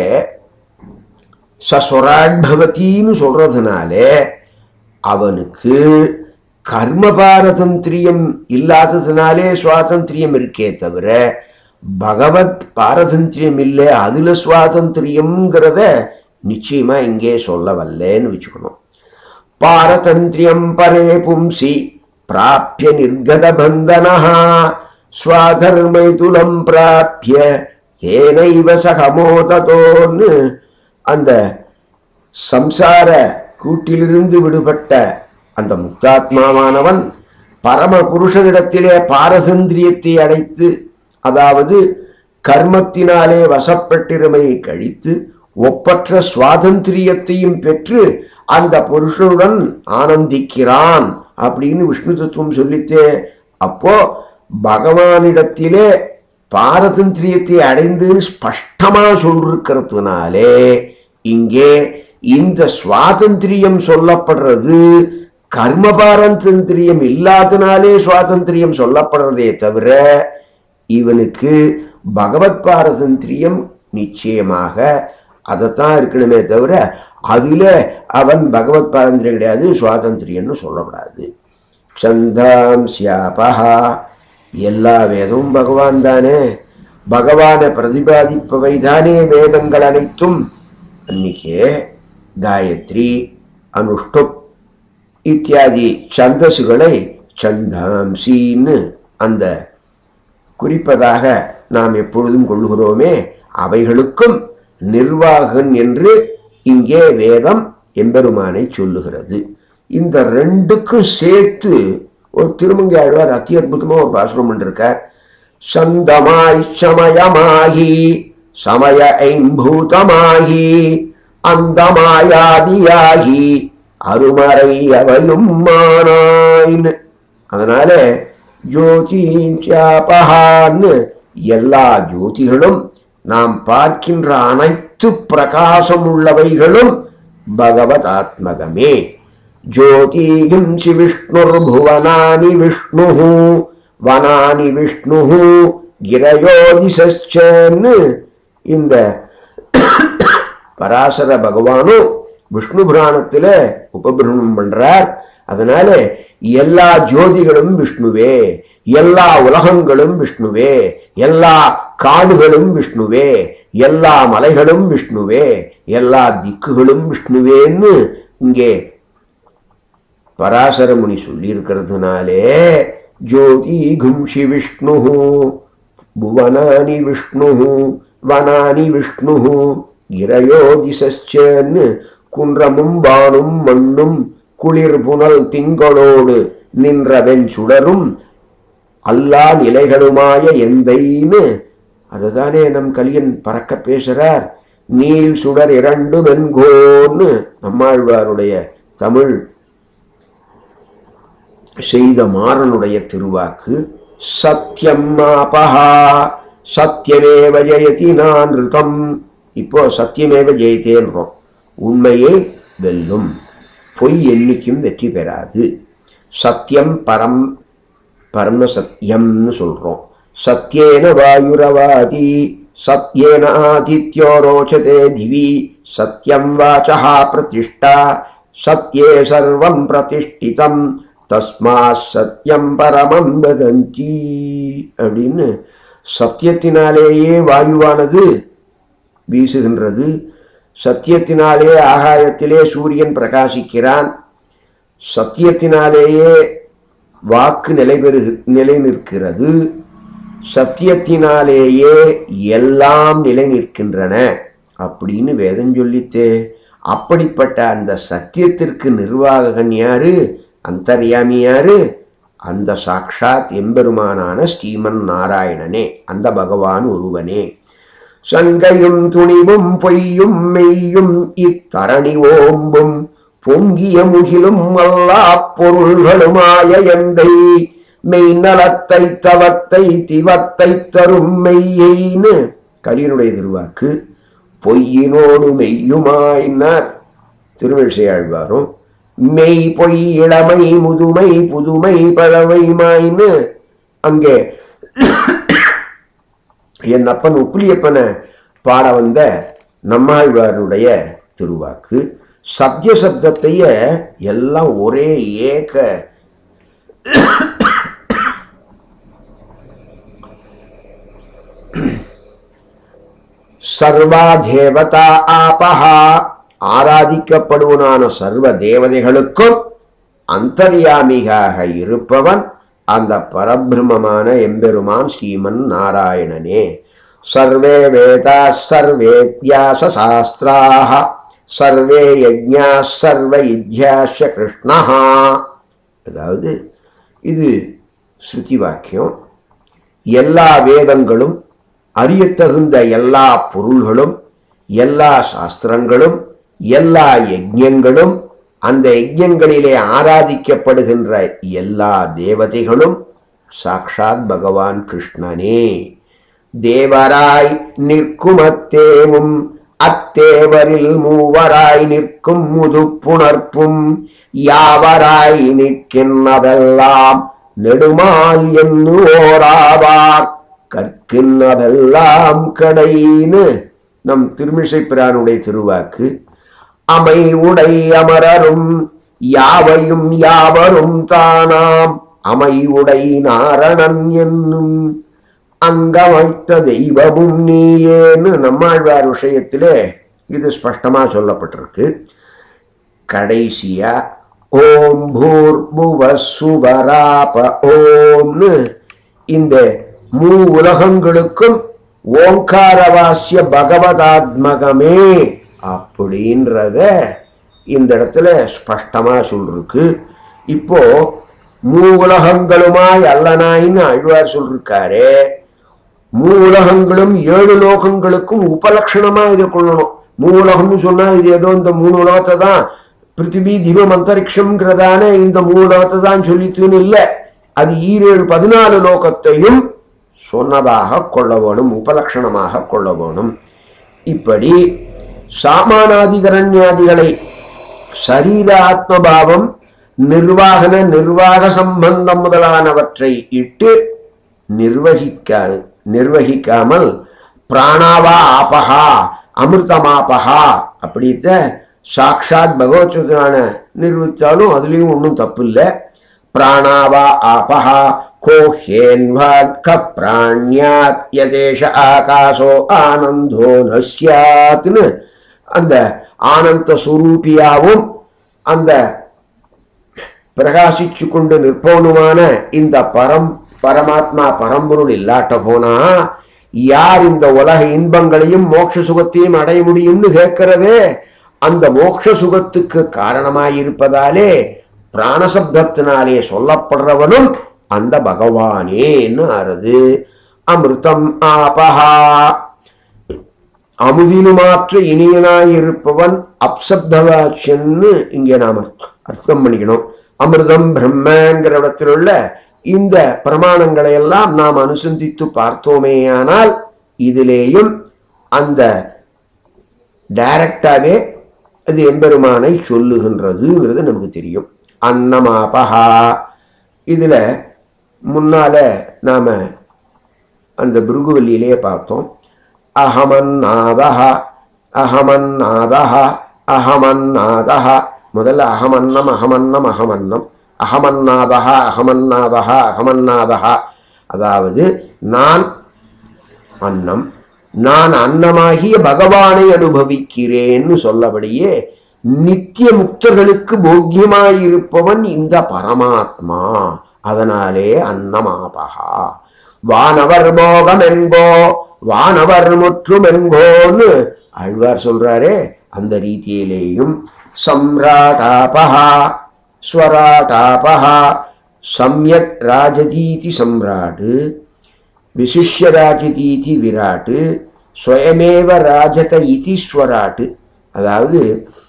சஸ்வராட்பவத்தின்னு சொல்றதுனாலே அவனுக்கு கர்ம பாரதந்திரியம் இல்லாததுனாலே சுவாதந்திரியம் இருக்கே தவிர பகவத் பாரதந்திரியம் இல்லை அதுல சுவாதந்திரியம்ங்கிறத நிச்சயமா இங்கே சொல்ல வல்லேன்னு வச்சுக்கணும் பாரதந்திரியம் பரே பும்சி பிராப்பிய நிர்கத பந்தனா ஸ்வாதர்மைதுலம் பிராப்பிய தேனைவ சகமோததோன்னு அந்த சம்சார கூட்டிலிருந்து விடுபட்ட அந்த முக்தாத்மாவானவன் பரம புருஷனிடத்திலே பாரசந்திரியத்தை அடைத்து அதாவது கர்மத்தினாலே வசப்பட்டிருமையை கழித்து ஒப்பற்ற சுவாதந்திரியத்தையும் பெற்று அந்த புருஷனுடன் ஆனந்திக்கிறான் அப்படின்னு விஷ்ணு தத்துவம் சொல்லித்தே அப்போ பகவானிடத்திலே பாரதந்திரியத்தை அடைந்துன்னு ஸ்பஷ்டமா சொல்லிருக்கிறதுனாலே இங்கே இந்த சுவாதந்திரியம் சொல்லப்படுறது கர்ம பாரதந்திரியம் இல்லாதனாலே சுவாதந்திரியம் சொல்லப்படுறதே தவிர இவனுக்கு பகவத் பாரதந்திரியம் நிச்சயமாக அதைத்தான் இருக்கணுமே தவிர அதுல அவன் பகவத் பாரதந்திரியம் கிடையாது சுவாதந்திரியம்னு சொல்லக்கூடாது சந்தாம் சியாபஹா எல்லா வேதமும் பகவான் தானே பகவானை பிரதிபாதிப்பவை தானே வேதங்கள் அனைத்தும் அன்னைக்கே காயத்ரி அனுஷ்டுப் இத்தியாதி சந்தசுகளை சந்தாம்சின்னு அந்த குறிப்பதாக நாம் எப்பொழுதும் கொள்கிறோமே அவைகளுக்கும் நிர்வாகன் என்று இங்கே வேதம் எம்பெருமானை சொல்லுகிறது இந்த ரெண்டுக்கும் சேர்த்து ஒரு திருமங்கை ஆழ்வார் அத்தி அற்புதமாக ஒரு பாசுரம் பண்ணிருக்கார் சந்தமாய் சமயமாகி சமய ஐம்பூதமாகி அந்தமாயாதியாகி அருமறை அவையும் மானாய்ன்னு அதனால ஜோதிஷாபகான்னு எல்லா ஜோதிகளும் நாம் பார்க்கின்ற அனைத்து பிரகாசம் உள்ளவைகளும் பகவத் ஆத்மகமே ஜோதிகிம்சி விஷ்ணுர் புவனானி விஷ்ணு வனானி விஷ்ணு கிரயோதிசன்னு இந்த பராசர பகவானும் விஷ்ணு புராணத்தில் உபபிரமணம் பண்றார் அதனால எல்லா ஜோதிகளும் விஷ்ணுவே எல்லா உலகங்களும் விஷ்ணுவே எல்லா காடுகளும் விஷ்ணுவே எல்லா மலைகளும் விஷ்ணுவே எல்லா திக்குகளும் விஷ்ணுவேன்னு இங்கே பராசர முனி சொல்லியிருக்கிறதுனாலே ஜோதி கும்ஷி விஷ்ணு புவனானி விஷ்ணு வனானி விஷ்ணு கிரயோதிசன்னு குன்றமும் வானும் மண்ணும் குளிர் புனல் திங்களோடு நின்றவன் சுடரும் அல்லா நிலைகளுமாய எந்தைன்னு அதுதானே நம் கலியன் பறக்க பேசுறார் நீல் சுடர் இரண்டு வெண்கோன்னு நம்மாழ்வாருடைய தமிழ் செய்த மாறனுடைய திருவாக்கு சத்தியம் மாபஹா சத்தியமேவ ஜெயதி நான் ரிதம் இப்போ சத்தியமேவ ஜெயத்தேன்றோம் உண்மையே வெல்லும் பொய் என்னைக்கும் வெற்றி பெறாது சத்தியம் பரம் பரம சத்தியம்னு சொல்றோம் சத்யேன வாயுரவாதி சத்யேன ஆதித்யோ ரோச்சதே திவி சத்யம் வாச்சா பிரதிஷ்டா சத்யே சர்வம் பிரதிஷ்டிதம் தஸ்மா சத்யம் பரமம் வதந்தி அப்படின்னு சத்தியத்தினாலேயே வாயுவானது வீசுகின்றது சத்தியத்தினாலே ஆகாயத்திலே சூரியன் பிரகாசிக்கிறான் சத்தியத்தினாலேயே வாக்கு நிலைபெறு நிலை நிற்கிறது சத்தியத்தினாலேயே எல்லாம் நிலை நிற்கின்றன அப்படின்னு வேதம் சொல்லித்தே அப்படிப்பட்ட அந்த சத்தியத்திற்கு நிர்வாககன் யாரு அந்தர்யாமி யாரு அந்த சாக்ஷாத் எம்பெருமானான ஸ்ரீமன் நாராயணனே அந்த பகவான் ஒருவனே சங்கையும் துணிவும் பொய்யும் மெய்யும் இத்தரணி ஓம்பும் பொங்கிய முகிலும் அல்லா பொருள்களுமாய எந்தை மெய் நலத்தை தவத்தை திவத்தை தரும் மெய்யைன்னு கலியனுடைய திருவாக்கு பொய்யினோடு மெய்யுமாயினார் திருமிழிசையாழ்வாரும் மெய் பொய் இளமை முதுமை புதுமை பழமைமாயின்னு அங்கே என் அப்பன் உப்புலியப்பனை பாட வந்த நம்மாழ்வாருடைய திருவாக்கு சத்திய சப்தத்தைய எல்லாம் ஒரே ஏக சர்வா தேவதா ஆபஹா ஆராதிக்கப்படுவனான சர்வ தேவதைகளுக்கும் அந்தர்யாமிகாக இருப்பவன் அந்த பரபிரமமான எம்பெருமான் ஸ்ரீமன் நாராயணனே சர்வே வேதா சர்வேத்யாச சாஸ்திராக சர்வே யஜ்ஞா சர்வ இத்யாஷ கிருஷ்ணா அதாவது இது ஸ்ருதி வாக்கியம் எல்லா வேதங்களும் அறியத்தகுந்த எல்லா பொருள்களும் எல்லா சாஸ்திரங்களும் எல்லா யஜ்ஞங்களும் அந்த யஜ்ஞங்களிலே ஆராதிக்கப்படுகின்ற எல்லா தேவதைகளும் சாக்ஷாத் பகவான் கிருஷ்ணனே தேவராய் நிற்கும் அத்தேவும் அத்தேவரில் மூவராய் நிற்கும் முதுப்புணர்ப்பும் யாவராய் நிற்கின்றதெல்லாம் நெடுமால் என்று ஓராவார் கற்கின்றதெல்லாம் கடைன்னு நம் திருமிசை பிரானுடைய திருவாக்கு அமை உடை அமரரும் யாவையும் யாவரும் தானாம் அமை உடை நாரணன் என்னும் அங்க வைத்த தெய்வமும் நீயேன்னு நம்மாழ்வார் விஷயத்திலே இது ஸ்பஷ்டமா சொல்லப்பட்டிருக்கு கடைசியா ஓம் பூர்புவ சுவராப ஓம்னு இந்த மூ உலகங்களுக்கும் ஓங்காரவாசிய பகவதாத்மகமே அப்படின்றத இந்த இடத்துல ஸ்பஷ்டமா சொல்லிருக்கு இப்போ மூ உலகங்களுமாய் அல்லனாயின்னு அழ்வார் சொல்லிருக்காரே மூ உலகங்களும் ஏழு லோகங்களுக்கும் உபலட்சணமா இதை கொள்ளணும் மூ உலகம்னு சொன்னா இது ஏதோ இந்த மூணு உலகத்தை தான் பிருத்திவி திவம் அந்தரிக்ஷம்ங்கிறதான இந்த மூணு உலகத்தை தான் சொல்லித்துன்னு இல்லை அது ஈரேழு பதினாலு லோகத்தையும் சொன்னதாக கொள்ள வேணும் உபலட்சணமாக கொள்ள வேணும் இப்படி சாமானாதிகரண்யாதிகளை சரீர ஆத்மபாவம் நிர்வாகன நிர்வாக சம்பந்தம் முதலானவற்றை இட்டு நிர்வகிக்க நிர்வகிக்காமல் பிராணாவா ஆபகா அமிர்தமாபகா அப்படித்த சாக்ஷாத் பகவத்வதனான நிர்வகித்தாலும் அதுலேயும் ஒன்றும் தப்பு இல்லை பிராணாவா ஆபஹா கோஹேன்வாத்க பிராண்யாத் யதேஷ ஆகாசோ ஆனந்தோ நஸ்யாத்னு அந்த ஆனந்த சுரூபியாவும் அந்த பிரகாசிச்சு கொண்டு நிற்பவனுமான இந்த பரம் பரமாத்மா பரம்பொருள் இல்லாட்ட போனா யார் இந்த உலக இன்பங்களையும் மோட்ச சுகத்தையும் அடைய முடியும்னு கேட்கிறதே அந்த மோட்ச சுகத்துக்கு காரணமாயிருப்பதாலே பிராணசப்தத்தினாலே சொல்லப்படுறவனும் அந்த பகவானேன்னு அறுது அமிர்தம் ஆபஹா அமுதினுமாற்று இனியனாயிருப்பவன் அப்சப்தவாட்சன்னு இங்கே நாம் அர்த்தம் பண்ணிக்கணும் அமிர்தம் பிரம்மங்கிற இடத்தில் உள்ள இந்த பிரமாணங்களை எல்லாம் நாம் அனுசந்தித்து பார்த்தோமேயானால் இதிலேயும் அந்த டைரக்டாகவே அது எம்பெருமானை சொல்லுகின்றதுங்கிறது நமக்கு தெரியும் அன்னமாபஹா இதில் முன்னால நாம் அந்த பிருகுவல்லியிலேயே பார்த்தோம் அகமன்னாதஹ அகமன்னாதஹ அகமன்னாதஹ முதல்ல அகமன்னம் அகமன்னம் அகமன்னம் அகமன்னாதஹ அகமன்னாதஹ அகமன்னாதஹ அதாவது நான் அன்னம் நான் அன்னமாகிய பகவானை அனுபவிக்கிறேன்னு சொல்லபடியே நித்திய முக்தர்களுக்கு போக்கியமாயிருப்பவன் இந்த பரமாத்மா அதனாலே அன்னமாபகா வானவர் போகம் என்கோ வானவர் முற்றும் என்கோன்னு ஆழ்வார் சொல்றாரே அந்த ரீதியிலேயும் சம்ராட்டாபகா ஸ்வராட்டாபகா சம்யக் ராஜதீதி சம்ராட்டு விசிஷ்ய ராஜதீதி விராட்டு ஸ்வயமேவ ராஜத இதி ஸ்வராட்டு அதாவது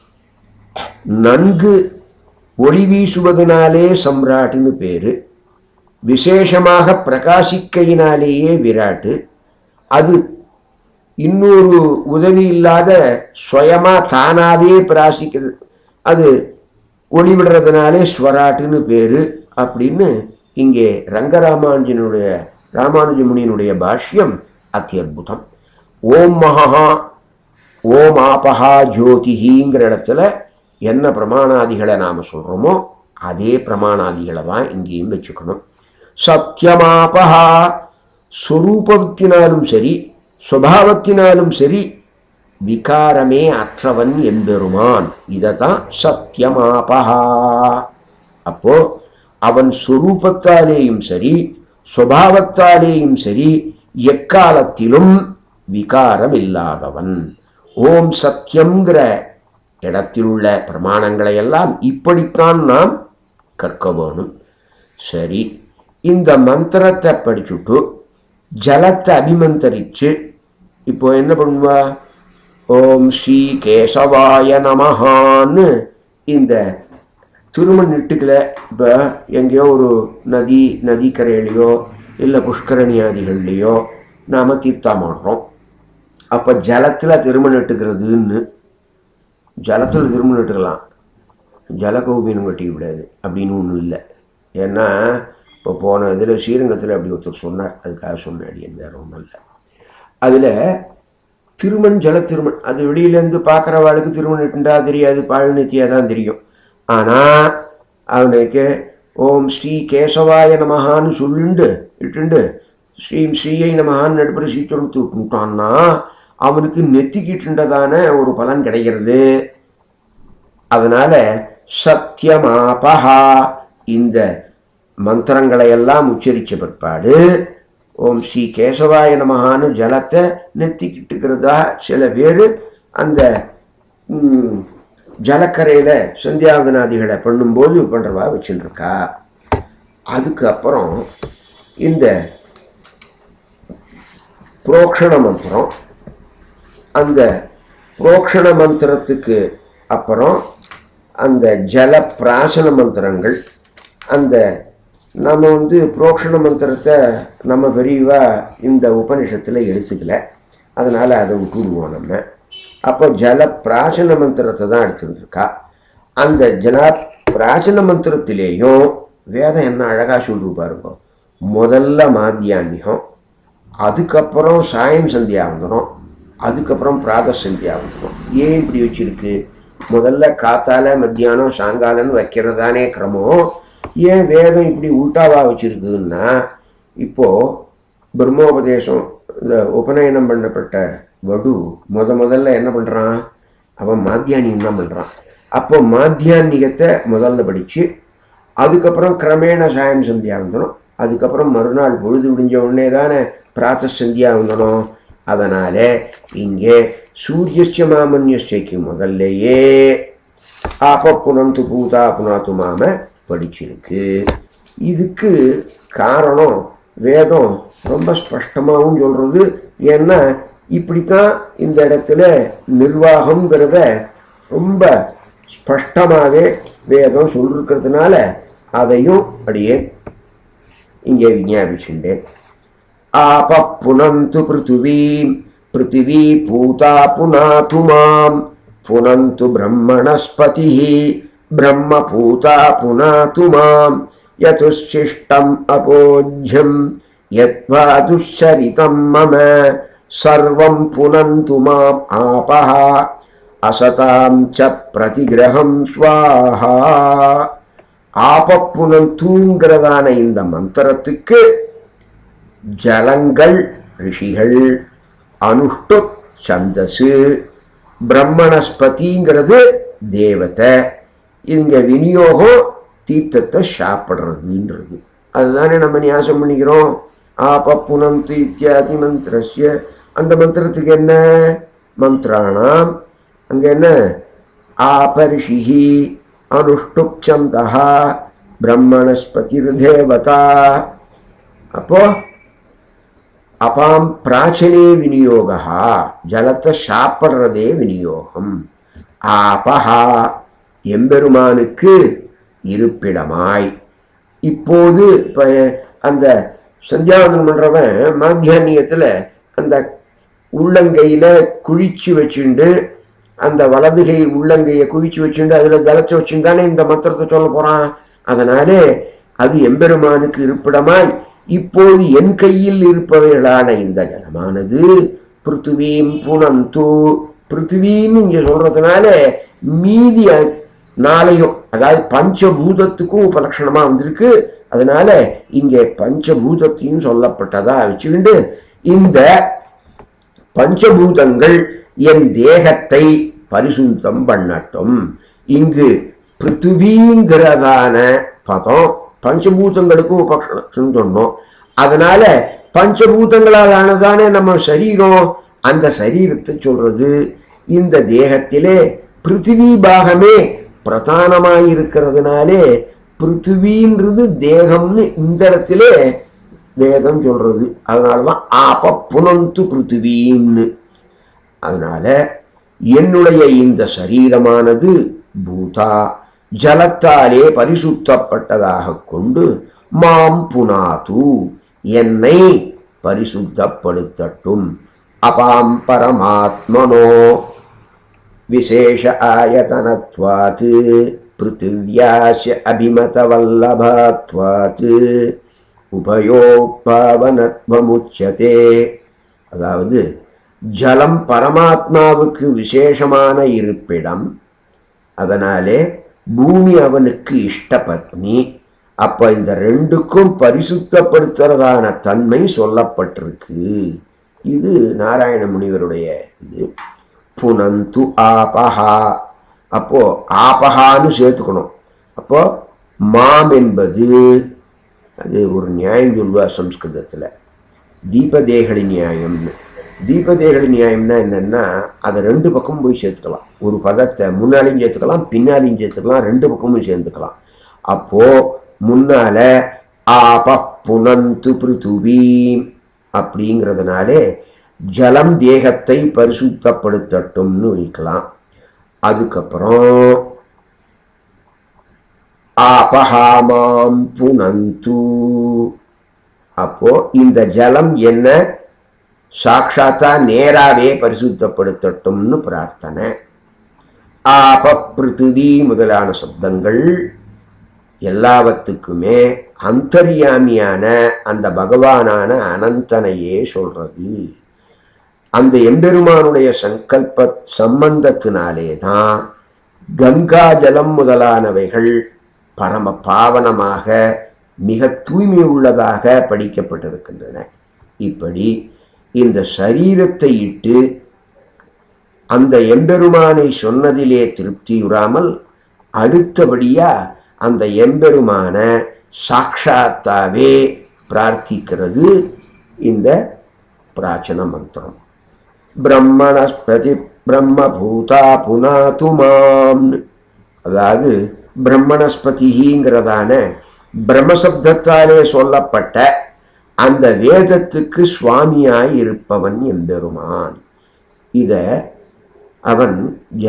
நன்கு ஒளி வீசுவதனாலே சம்ராட்டுன்னு பேரு விசேஷமாக பிரகாசிக்கையினாலேயே விராட்டு அது இன்னொரு உதவி இல்லாத சுயமா தானாவே பிராசிக்கிறது அது ஒளி விடுறதுனாலே ஸ்வராட்டுன்னு பேரு அப்படின்னு இங்கே ரங்கராமானுஜனுடைய ராமானுஜ முனியினுடைய பாஷ்யம் அத்தியுதம் ஓம் மகா ஓம் ஆபஹா ஜோதிஹிங்கிற இடத்துல என்ன பிரமாணாதிகளை நாம் சொல்கிறோமோ அதே பிரமாணாதிகளை தான் இங்கேயும் வச்சுக்கணும் சத்தியமாபஹா ஸ்வரூபத்தினாலும் சரி சுபாவத்தினாலும் சரி விகாரமே அற்றவன் எம்பெருமான் இதை தான் சத்தியமாபஹா அப்போ அவன் சுரூபத்தாலேயும் சரி சுபாவத்தாலேயும் சரி எக்காலத்திலும் விகாரம் இல்லாதவன் ஓம் சத்தியம்ங்கிற இடத்தில் உள்ள பிரமாணங்களை எல்லாம் இப்படித்தான் நாம் கற்க வேணும் சரி இந்த மந்திரத்தை படிச்சுட்டு ஜலத்தை அபிமந்தரிச்சு இப்போ என்ன பண்ணுவா ஓம் ஸ்ரீ கேசவாய நமஹான்னு இந்த திருமண்ணிட்டுக்கில் இப்போ எங்கேயோ ஒரு நதி நதிக்கரையிலையோ இல்லை புஷ்கரணியாதிகள்லையோ நாம் தீர்த்தாமாடுறோம் அப்போ ஜலத்தில் திருமணம் இட்டுக்கிறதுன்னு ஜலத்தில் திருமணம் இட்டுக்கலாம் ஜலகௌபீனம் கட்டி விடாது அப்படின்னு ஒன்றும் இல்லை ஏன்னா இப்போ போன இதில் ஸ்ரீரங்கத்தில் அப்படி ஒருத்தர் சொன்னார் அதுக்காக சொன்னேன் அடியன் வேறு ஒன்றும் இல்லை அதில் திருமண் ஜல திருமண் அது வெளியிலேருந்து பார்க்குறவாளுக்கு திருமணம் இட்டுண்டா தெரியாது பாழுநித்தியாக தான் தெரியும் ஆனால் அவனுக்கு ஓம் ஸ்ரீ கேசவாய நமஹான்னு சொல்லுண்டு இட்டுண்டு ஸ்ரீம் ஸ்ரீயை நமஹான்னு நடுப்புற சீச்சொன்னு தூக்கிட்டான்னா அவனுக்கு நெத்திக்கிட்டுண்டதான ஒரு பலன் கிடைக்கிறது அதனால சத்தியமாபஹா இந்த மந்திரங்களை எல்லாம் உச்சரித்த பிற்பாடு ஓம் ஸ்ரீ கேசவாய நமகான்னு ஜலத்தை நெத்திக்கிட்டுக்கிறதா சில பேர் அந்த ம், ஜலக்கரையில் சந்தியாவதனாதிகளை பண்ணும்போது பண்ணுறவா வச்சுட்டுருக்கா அதுக்கப்புறம் இந்த புரோக்ஷண மந்திரம் அந்த புரோக்ஷண மந்திரத்துக்கு அப்புறம் அந்த ஜல பிராசன மந்திரங்கள் அந்த நம்ம வந்து புரோக்ஷண மந்திரத்தை நம்ம பெரியவா இந்த உபனிஷத்தில் எடுத்துக்கல அதனால் அதை விட்டுடுவோம் நம்ம அப்போ ஜல பிராசன மந்திரத்தை தான் எடுத்துருக்கா அந்த ஜல பிராச்சீன மந்திரத்திலேயும் வேதம் என்ன அழகாக சொல்லு பாருங்க முதல்ல மாத்தியான்யம் அதுக்கப்புறம் சாயம் சந்தியாவந்தனம் அதுக்கப்புறம் பிராத சந்தியாவந்தனம் ஏன் இப்படி வச்சிருக்கு முதல்ல காத்தால மத்தியானம் சாயங்காலம்னு வைக்கிறதானே கிரமம் ஏன் வேதம் இப்படி உல்டாவா வச்சிருக்குன்னா இப்போ பிரம்மோபதேசம் இந்த உபநயனம் பண்ணப்பட்ட வடு முத முதல்ல என்ன பண்ணுறான் அவன் மாத்தியானியம் தான் பண்ணுறான் அப்போ மாத்தியானிகத்தை முதல்ல படித்து அதுக்கப்புறம் கிரமேண சாயம் சந்தியாவந்தனம் அதுக்கப்புறம் மறுநாள் பொழுது விடிஞ்ச உடனே தானே பிராத்த சந்தியாவந்தனம் அதனால் இங்கே சூரியஸ்ய மாமன்யஸ்டைக்கு முதல்லையே ஆப புனந்து பூதா புனாத்து மாம படிச்சிருக்கு இதுக்கு காரணம் வேதம் ரொம்ப ஸ்பஷ்டமாகவும் சொல்கிறது ஏன்னா இப்படித்தான் இந்த இடத்துல நிர்வாகங்கிறத ரொம்ப ஸ்பஷ்டமாகவே வேதம் சொல்லிருக்கிறதுனால அதையும் அப்படியே இங்கே விஞ்ஞாபிச்சுட்டேன் ஆப புனந்து பிருத்திவீம் பிருத்திவி பூதா புனாது மாம் புனந்து பிரம்மணஸ்பதி பிரம்ம பூதா புனாது மாம் யதுஷிஷ்டம் அபோஜ்யம் யத்வா துஷரிதம் மம சர்வம் புனந்து மாம் ஆபஹ அசதாம் ச பிரதிகிரகம் ஸ்வாஹா ஆபப்புனந்தூங்கிறதான இந்த மந்திரத்துக்கு ஜலங்கள் ரிஷிகள் அனுஷ்டு சந்தசு பிரம்மணஸ்பதிங்கிறது தேவதை இங்க விநியோகம் தீர்த்தத்தை சாப்பிட்றதுன்றது அதுதானே நம்ம நியாசம் பண்ணிக்கிறோம் ஆப புனந்து இத்தியாதி மந்திரஸ்ய அந்த மந்திரத்துக்கு என்ன மந்திராணாம் அங்க என்ன ஆபரிஷிஹி அனுஷ்டுப்சந்தா பிரம்மணஸ்பதிர் தேவதா அப்போ அபாம் பிராச்சனே விநியோகா ஜலத்தை சாப்பிட்றதே விநியோகம் ஆபஹா எம்பெருமானுக்கு இருப்பிடமாய் இப்போது இப்போ அந்த சந்தியாவந்தனம் பண்ணுறவன் மாத்தியானியத்தில் அந்த உள்ளங்கையில் குழிச்சு வச்சுண்டு அந்த வலதுகை உள்ளங்கையை குழிச்சு வச்சுண்டு அதில் ஜலச்சு வச்சுருந்தானே இந்த மந்திரத்தை சொல்ல போகிறான் அதனாலே அது எம்பெருமானுக்கு இருப்பிடமாய் இப்போது என் கையில் இருப்பவைகளான இந்த ஜலமானது பிருத்திவீம் புனந்து பிருத்திவின்னு இங்கே சொல்றதுனால மீதி அ- நாளையும் அதாவது பஞ்சபூதத்துக்கும் உபலட்சணமா வந்திருக்கு அதனால இங்கே பஞ்சபூதத்தையும் சொல்லப்பட்டதா வச்சுக்கிண்டு இந்த பஞ்சபூதங்கள் என் தேகத்தை பரிசுத்தம் பண்ணட்டும் இங்கு பிருத்திவிங்கிறதான பதம் பஞ்சபூதங்களுக்கு உபலட்சணம் சொன்னோம் அதனால பஞ்சபூதங்களால் ஆனதானே நம்ம சரீரம் அந்த சரீரத்தை சொல்றது இந்த தேகத்திலே பிருத்திவி பாகமே பிரதானமாய் இருக்கிறதுனாலே பிருத்திவின்றது தேகம்னு இந்த இடத்திலே வேதம் சொல்றது அதனாலதான் ஆப புனந்து பிருத்திவின்னு அதனால என்னுடைய இந்த சரீரமானது பூதா ஜலத்தாலே பரிசுத்தப்பட்டதாக கொண்டு மாம் புனாது என்னை பரிசுத்தப்படுத்தட்டும் அபாம் பரமாத்மனோ விசேஷ ஆயதனத்வாத் பிருத்திவியாச அபிமதவல்லபாத்வாத் உபயோக்பாவனத்வமுச்சதே அதாவது ஜலம் பரமாத்மாவுக்கு விசேஷமான இருப்பிடம் அதனாலே பூமி அவனுக்கு இஷ்டபத்னி அப்ப இந்த ரெண்டுக்கும் பரிசுத்தப்படுத்துறதான தன்மை சொல்லப்பட்டிருக்கு இது நாராயண முனிவருடைய இது புனந்து ஆபஹா அப்போ ஆபஹான்னு சேர்த்துக்கணும் அப்போ மாம் என்பது அது ஒரு நியாயம் சொல்லுவார் சம்ஸ்கிருதத்தில் தீபதேகலி நியாயம்னு தீபதேகலி நியாயம்னா என்னென்னா அதை ரெண்டு பக்கமும் போய் சேர்த்துக்கலாம் ஒரு பதத்தை முன்னாலையும் சேர்த்துக்கலாம் பின்னாலையும் சேர்த்துக்கலாம் ரெண்டு பக்கமும் சேர்த்துக்கலாம் அப்போது முன்னால் ஆப புனந்து பிருத்துவீம் அப்படிங்கிறதுனாலே ஜலம் தேகத்தை பரிசுத்தப்படுத்தட்டும்னு வைக்கலாம் அதுக்கப்புறம் ஆபஹாமாம் புனந்து அப்போ இந்த ஜலம் என்ன சாட்சாத்தா நேராவே பரிசுத்தப்படுத்தட்டும்னு பிரார்த்தனை ஆப பிருத்திவி முதலான சப்தங்கள் எல்லாவத்துக்குமே அந்தர்யாமியான அந்த பகவானான அனந்தனையே சொல்றது அந்த எம்பெருமானுடைய சங்கல்ப சம்பந்தத்தினாலே தான் கங்கா ஜலம் முதலானவைகள் பரம பாவனமாக மிக தூய்மை உள்ளதாக படிக்கப்பட்டிருக்கின்றன இப்படி இந்த சரீரத்தை இட்டு அந்த எம்பெருமானை சொன்னதிலே திருப்தியுறாமல் அடுத்தபடியா அந்த எம்பெருமான சாட்சாத்தாவே பிரார்த்திக்கிறது இந்த பிராச்சன மந்திரம் பிரம்மணஸ்பதி பிரம்மபூதா புனாது மாம்னு அதாவது பிரம்மணஸ்பதிங்கிறதான பிரம்மசப்தத்தாலே சொல்லப்பட்ட அந்த வேதத்துக்கு சுவாமியாய் இருப்பவன் எம்பெருமான் இத அவன்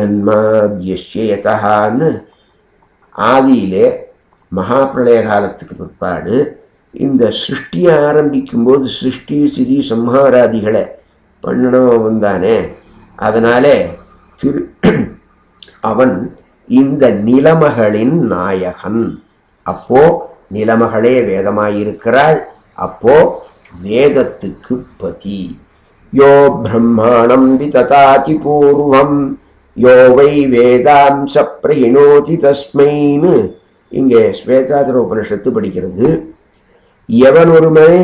ஜன்மாத்யஷ்யதான்னு ஆதியிலே மகாபிரளய காலத்துக்கு பிற்பாடு இந்த சிருஷ்டியை ஆரம்பிக்கும்போது சிருஷ்டி சிதி சம்ஹாராதிகளை பண்ணணும் வந்தானே அதனாலே திரு அவன் இந்த நிலமகளின் நாயகன் அப்போ நிலமகளே வேதமாயிருக்கிறாள் அப்போ வேதத்துக்கு பதி யோ பிரம்மாணம் விததாதி பூர்வம் யோ வை வேதாம்ச பிரயிணோதி தஸ்மைன்னு இங்கே ஸ்வேதாதிர உபனிஷத்து படிக்கிறது எவன் ஒருவனை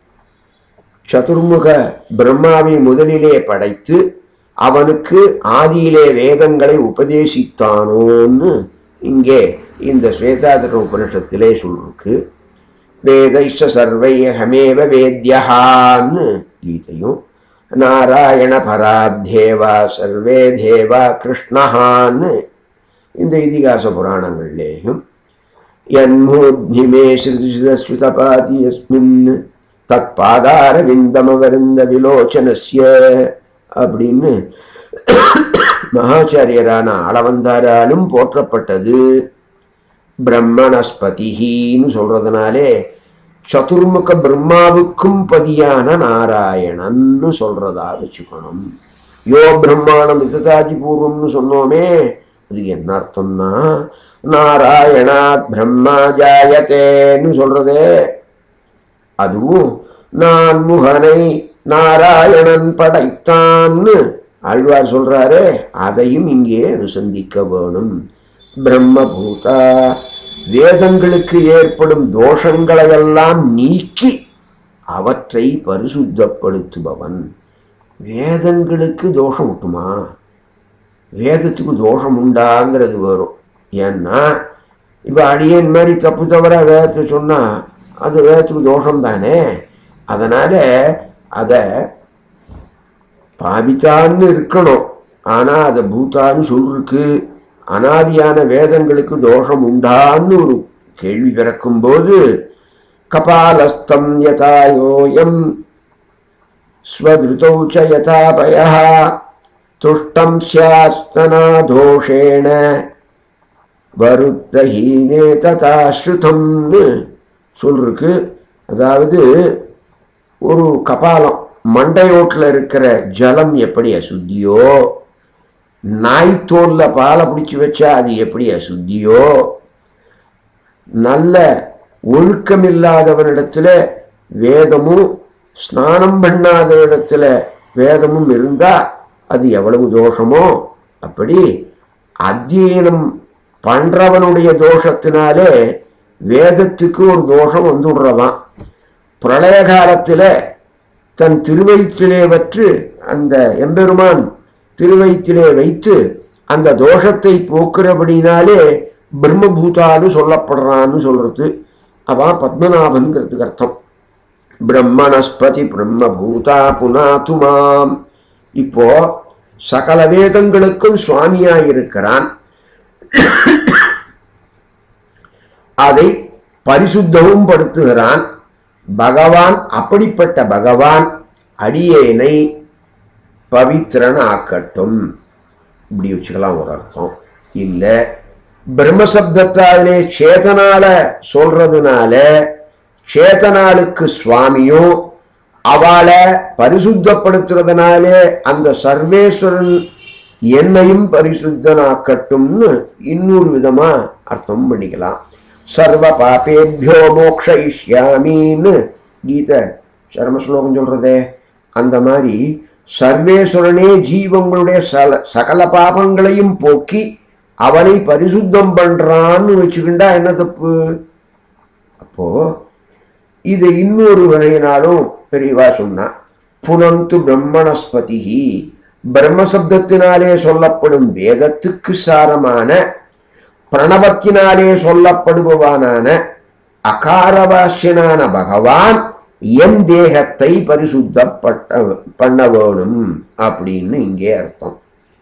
சதுர்முக பிரம்மாவை முதலிலே படைத்து அவனுக்கு ஆதியிலே வேதங்களை உபதேசித்தானோன்னு இங்கே இந்த ஸ்வேதாதிர உபனிஷத்திலே சொல்லிருக்கு வேதைஷ சர்வை ஹமேவ வேத்யஹான்னு கீதையும் நாராயண பராத்தேவா சர்வே தேவா கிருஷ்ணஹான்னு இந்த இதிகாச புராணங்கள்லேயும் யன்மூர்த்திமே ஸ்ருதிசுதஸ்ருதபாதி யஸ்மின் தத் பாதாரவிந்தமவருந்த விலோச்சனஸ்ய அப்படின்னு மகாச்சாரியரான அளவந்தாராலும் போற்றப்பட்டது பிரம்மணஸ்பதின்னு சொல்றதுனாலே சதுர்முக பிரம்மாவுக்கும் பதியான நாராயணன்னு சொல்றதா வச்சுக்கணும் யோ பிரம்மாணம் விததாதி பூர்வம்னு சொன்னோமே அதுக்கு என்ன அர்த்தம்னா நாராயணாத் பிரம்மா ஜாயத்தேன்னு சொல்றதே அதுவும் நான் முகனை நாராயணன் படைத்தான்னு ஆழ்வார் சொல்றாரே அதையும் இங்கே அனுசந்திக்க வேணும் பிரம்மபூதா வேதங்களுக்கு ஏற்படும் தோஷங்களையெல்லாம் நீக்கி அவற்றை பரிசுத்தப்படுத்துபவன் வேதங்களுக்கு தோஷம் விட்டுமா வேதத்துக்கு தோஷம் உண்டாங்கிறது வரும் ஏன்னா இப்போ அடியன் மாதிரி தப்பு தவற வேதத்தை சொன்னால் அது வேதத்துக்கு தோஷம் தானே அதனால் அதை பாவித்தான்னு இருக்கணும் ஆனால் அதை பூத்தான்னு சொல்லிருக்கு அனாதியான வேதங்களுக்கு தோஷம் உண்டான்னு ஒரு கேள்வி பிறக்கும்போது கபாலஸ்தம் யதாயோயம் ஸ்வதிருத்தௌ ச யதா பய துஷ்டம் சியாஸ்தனா தோஷேண வருத்தஹீனே ததா ஸ்ருதம்னு சொல்லிருக்கு அதாவது ஒரு கபாலம் மண்டையோட்டில் இருக்கிற ஜலம் எப்படி அசுத்தியோ நாய்த்தோல்ல பாலை பிடிச்சி வச்சா அது எப்படி அசுத்தியோ நல்ல ஒழுக்கமில்லாதவனிடத்துல வேதமும் ஸ்நானம் பண்ணாதவனிடத்துல வேதமும் இருந்தா அது எவ்வளவு தோஷமோ அப்படி அத்தியனம் பண்றவனுடைய தோஷத்தினாலே வேதத்துக்கு ஒரு தோஷம் வந்துடுறதான் பிரளய காலத்தில் தன் திருவயிற்றிலே வற்று அந்த எம்பெருமான் திருவயிற்றிலே வைத்து அந்த தோஷத்தை போக்குறபடினாலே பிரம்மபூதான்னு சொல்லப்படுறான்னு சொல்றது அதான் பத்மநாபன்கிறதுக்கு அர்த்தம் பிரம்மணஸ்பதி பிரம்மபூதா புனாத்து மாம் இப்போ சகல வேதங்களுக்கும் சுவாமியாயிருக்கிறான் அதை பரிசுத்தமும் படுத்துகிறான் பகவான் அப்படிப்பட்ட பகவான் அடியேனை பவித்திரன் ஆக்கட்டும் இப்படி வச்சுக்கலாம் ஒரு அர்த்தம் இல்லை பிரம்மசப்தத்தாலே சேதனால சொல்றதுனால சேதனாளுக்கு சுவாமியும் அவளை பரிசுத்தப்படுத்துறதுனாலே அந்த சர்வேஸ்வரன் என்னையும் பரிசுத்தனாக்கட்டும்னு இன்னொரு விதமா அர்த்தம் பண்ணிக்கலாம் சர்வ பாபேபியோ மோக்ஷயிஷ்யாமின்னு கீதை சரம ஸ்லோகம் சொல்றதே அந்த மாதிரி சர்வேஸ்வரனே ஜீவங்களுடைய சல சகல பாபங்களையும் போக்கி அவனை பரிசுத்தம் பண்றான்னு வச்சுக்கிண்டா என்ன தப்பு அப்போ இது இன்னொரு வகையினாலும் பெரியவா சொன்னா புனந்து பிரம்மணஸ்பதி பிரம்மசப்தத்தினாலே சொல்லப்படும் வேதத்துக்கு சாரமான பிரணவத்தினாலே சொல்லப்படுபவானான அகாரவாசியனான பகவான் என் தேகத்தை பரிசுத்தப்பட்ட பண்ண வேணும் அப்படின்னு இங்கே அர்த்தம்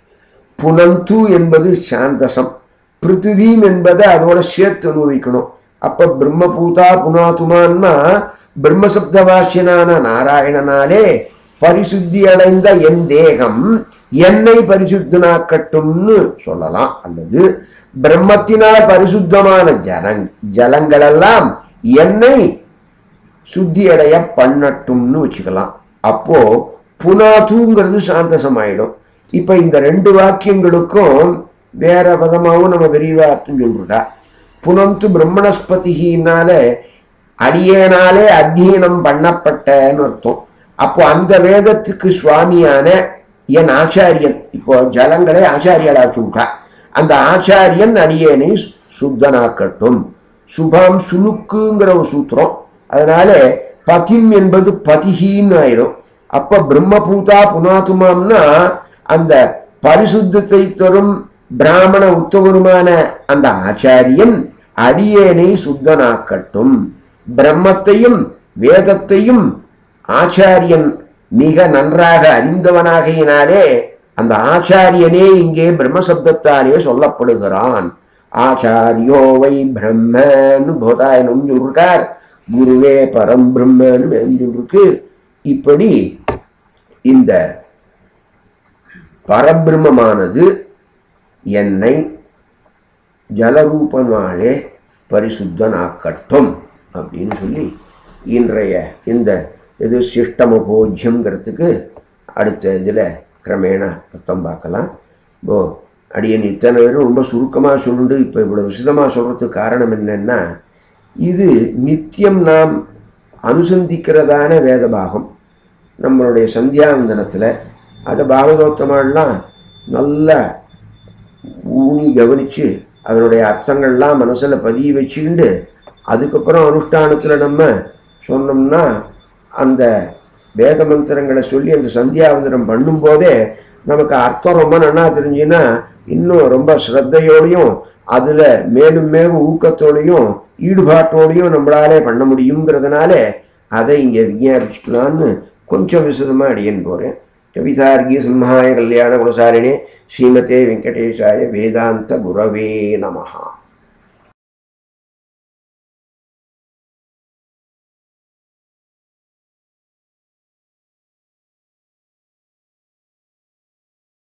புனந்து என்பது சாந்தசம் பிருத்திவீம் என்பதை அதோட சேர்த்து அனுபவிக்கணும் அப்ப பிரம்மபூதா புனாதுமான்னா பிரம்மசப்தவாசியனான நாராயணனாலே பரிசுத்தி அடைந்த என் தேகம் என்னை பரிசுத்தனாக்கட்டும்னு சொல்லலாம் அல்லது பிரம்மத்தினால் பரிசுத்தமான ஜலங் ஜலங்களெல்லாம் என்னை சுத்தியடைய பண்ணட்டும்னு வச்சுக்கலாம் அப்போ புனாதுங்கிறது சாந்தசம் ஆயிடும் இப்ப இந்த ரெண்டு வாக்கியங்களுக்கும் வேற விதமாகவும் நம்ம விரிவா அர்த்தம் சொல்றா புனந்து பிரம்மணஸ்பதினால அடியேனாலே அத்தியனம் பண்ணப்பட்டன்னு அர்த்தம் அப்போ அந்த வேதத்துக்கு சுவாமியான என் ஆச்சாரியன் இப்போ ஜலங்களை ஆச்சாரியலா சொல்றா அந்த ஆச்சாரியன் அடியேனை சுத்தனாக்கட்டும் சுபம் சுலுக்குங்கிற ஒரு சூத்திரம் அதனால பதிம் என்பது பதிகின்னு ஆயிரும் அப்ப பிரம்மபூதா புனாத்துமாம்னா அந்த பரிசுத்தத்தை தரும் பிராமண உத்தவருமான அந்த ஆச்சாரியன் அடியேனை சுத்தனாக்கட்டும் பிரம்மத்தையும் வேதத்தையும் ஆச்சாரியன் மிக நன்றாக அறிந்தவனாகையினாலே அந்த ஆச்சாரியனே இங்கே பிரம்மசப்தத்தாலே சொல்லப்படுகிறான் ஆச்சாரியோவை பிரம்மன்னு போதாயனும் சொல்றார் குருவே பரம் பிரம்மன்னு சொல்லிருக்கு இப்படி இந்த பரபிரம்மமானது என்னை ஜலரூபமாலே பரிசுத்தனாக்கட்டும் அப்படின்னு சொல்லி இன்றைய இந்த இது சிஷ்டமபோஜ்யங்கிறதுக்கு அடுத்த இதில் கிரமேண அர்த்தம் பார்க்கலாம் ஓ அடியன் இத்தனை பேரும் ரொம்ப சுருக்கமாக சொல்லுண்டு இப்போ இவ்வளோ விசதமாக சொல்கிறதுக்கு காரணம் என்னன்னா இது நித்தியம் நாம் அனுசந்திக்கிறதான வேத பாகம் நம்மளுடைய சந்தியாவந்தனத்தில் அதை பாகவதோத்தமெல்லாம் நல்லா ஊனி கவனித்து அதனுடைய அர்த்தங்கள்லாம் மனசில் பதிய வச்சுக்கிண்டு அதுக்கப்புறம் அனுஷ்டானத்தில் நம்ம சொன்னோம்னா அந்த வேத மந்திரங்களை சொல்லி அந்த சந்தியாவந்தனம் பண்ணும்போதே நமக்கு அர்த்தம் ரொம்ப நன்னா தெரிஞ்சுன்னா இன்னும் ரொம்ப ஸ்ரத்தையோடையும் அதில் மேலும் மேலும் ஊக்கத்தோடையும் ஈடுபாட்டோடையும் நம்மளாலே பண்ண முடியுங்கிறதுனால அதை இங்கே விஞ்ஞாபிச்சுக்கலான்னு கொஞ்சம் விசதமாக அடியேன்னு போகிறேன் கவிதார்கி சிம்ஹாய கல்யாண குணசாலினே ஸ்ரீமதே வெங்கடேஷாய வேதாந்த குரவே நமஹா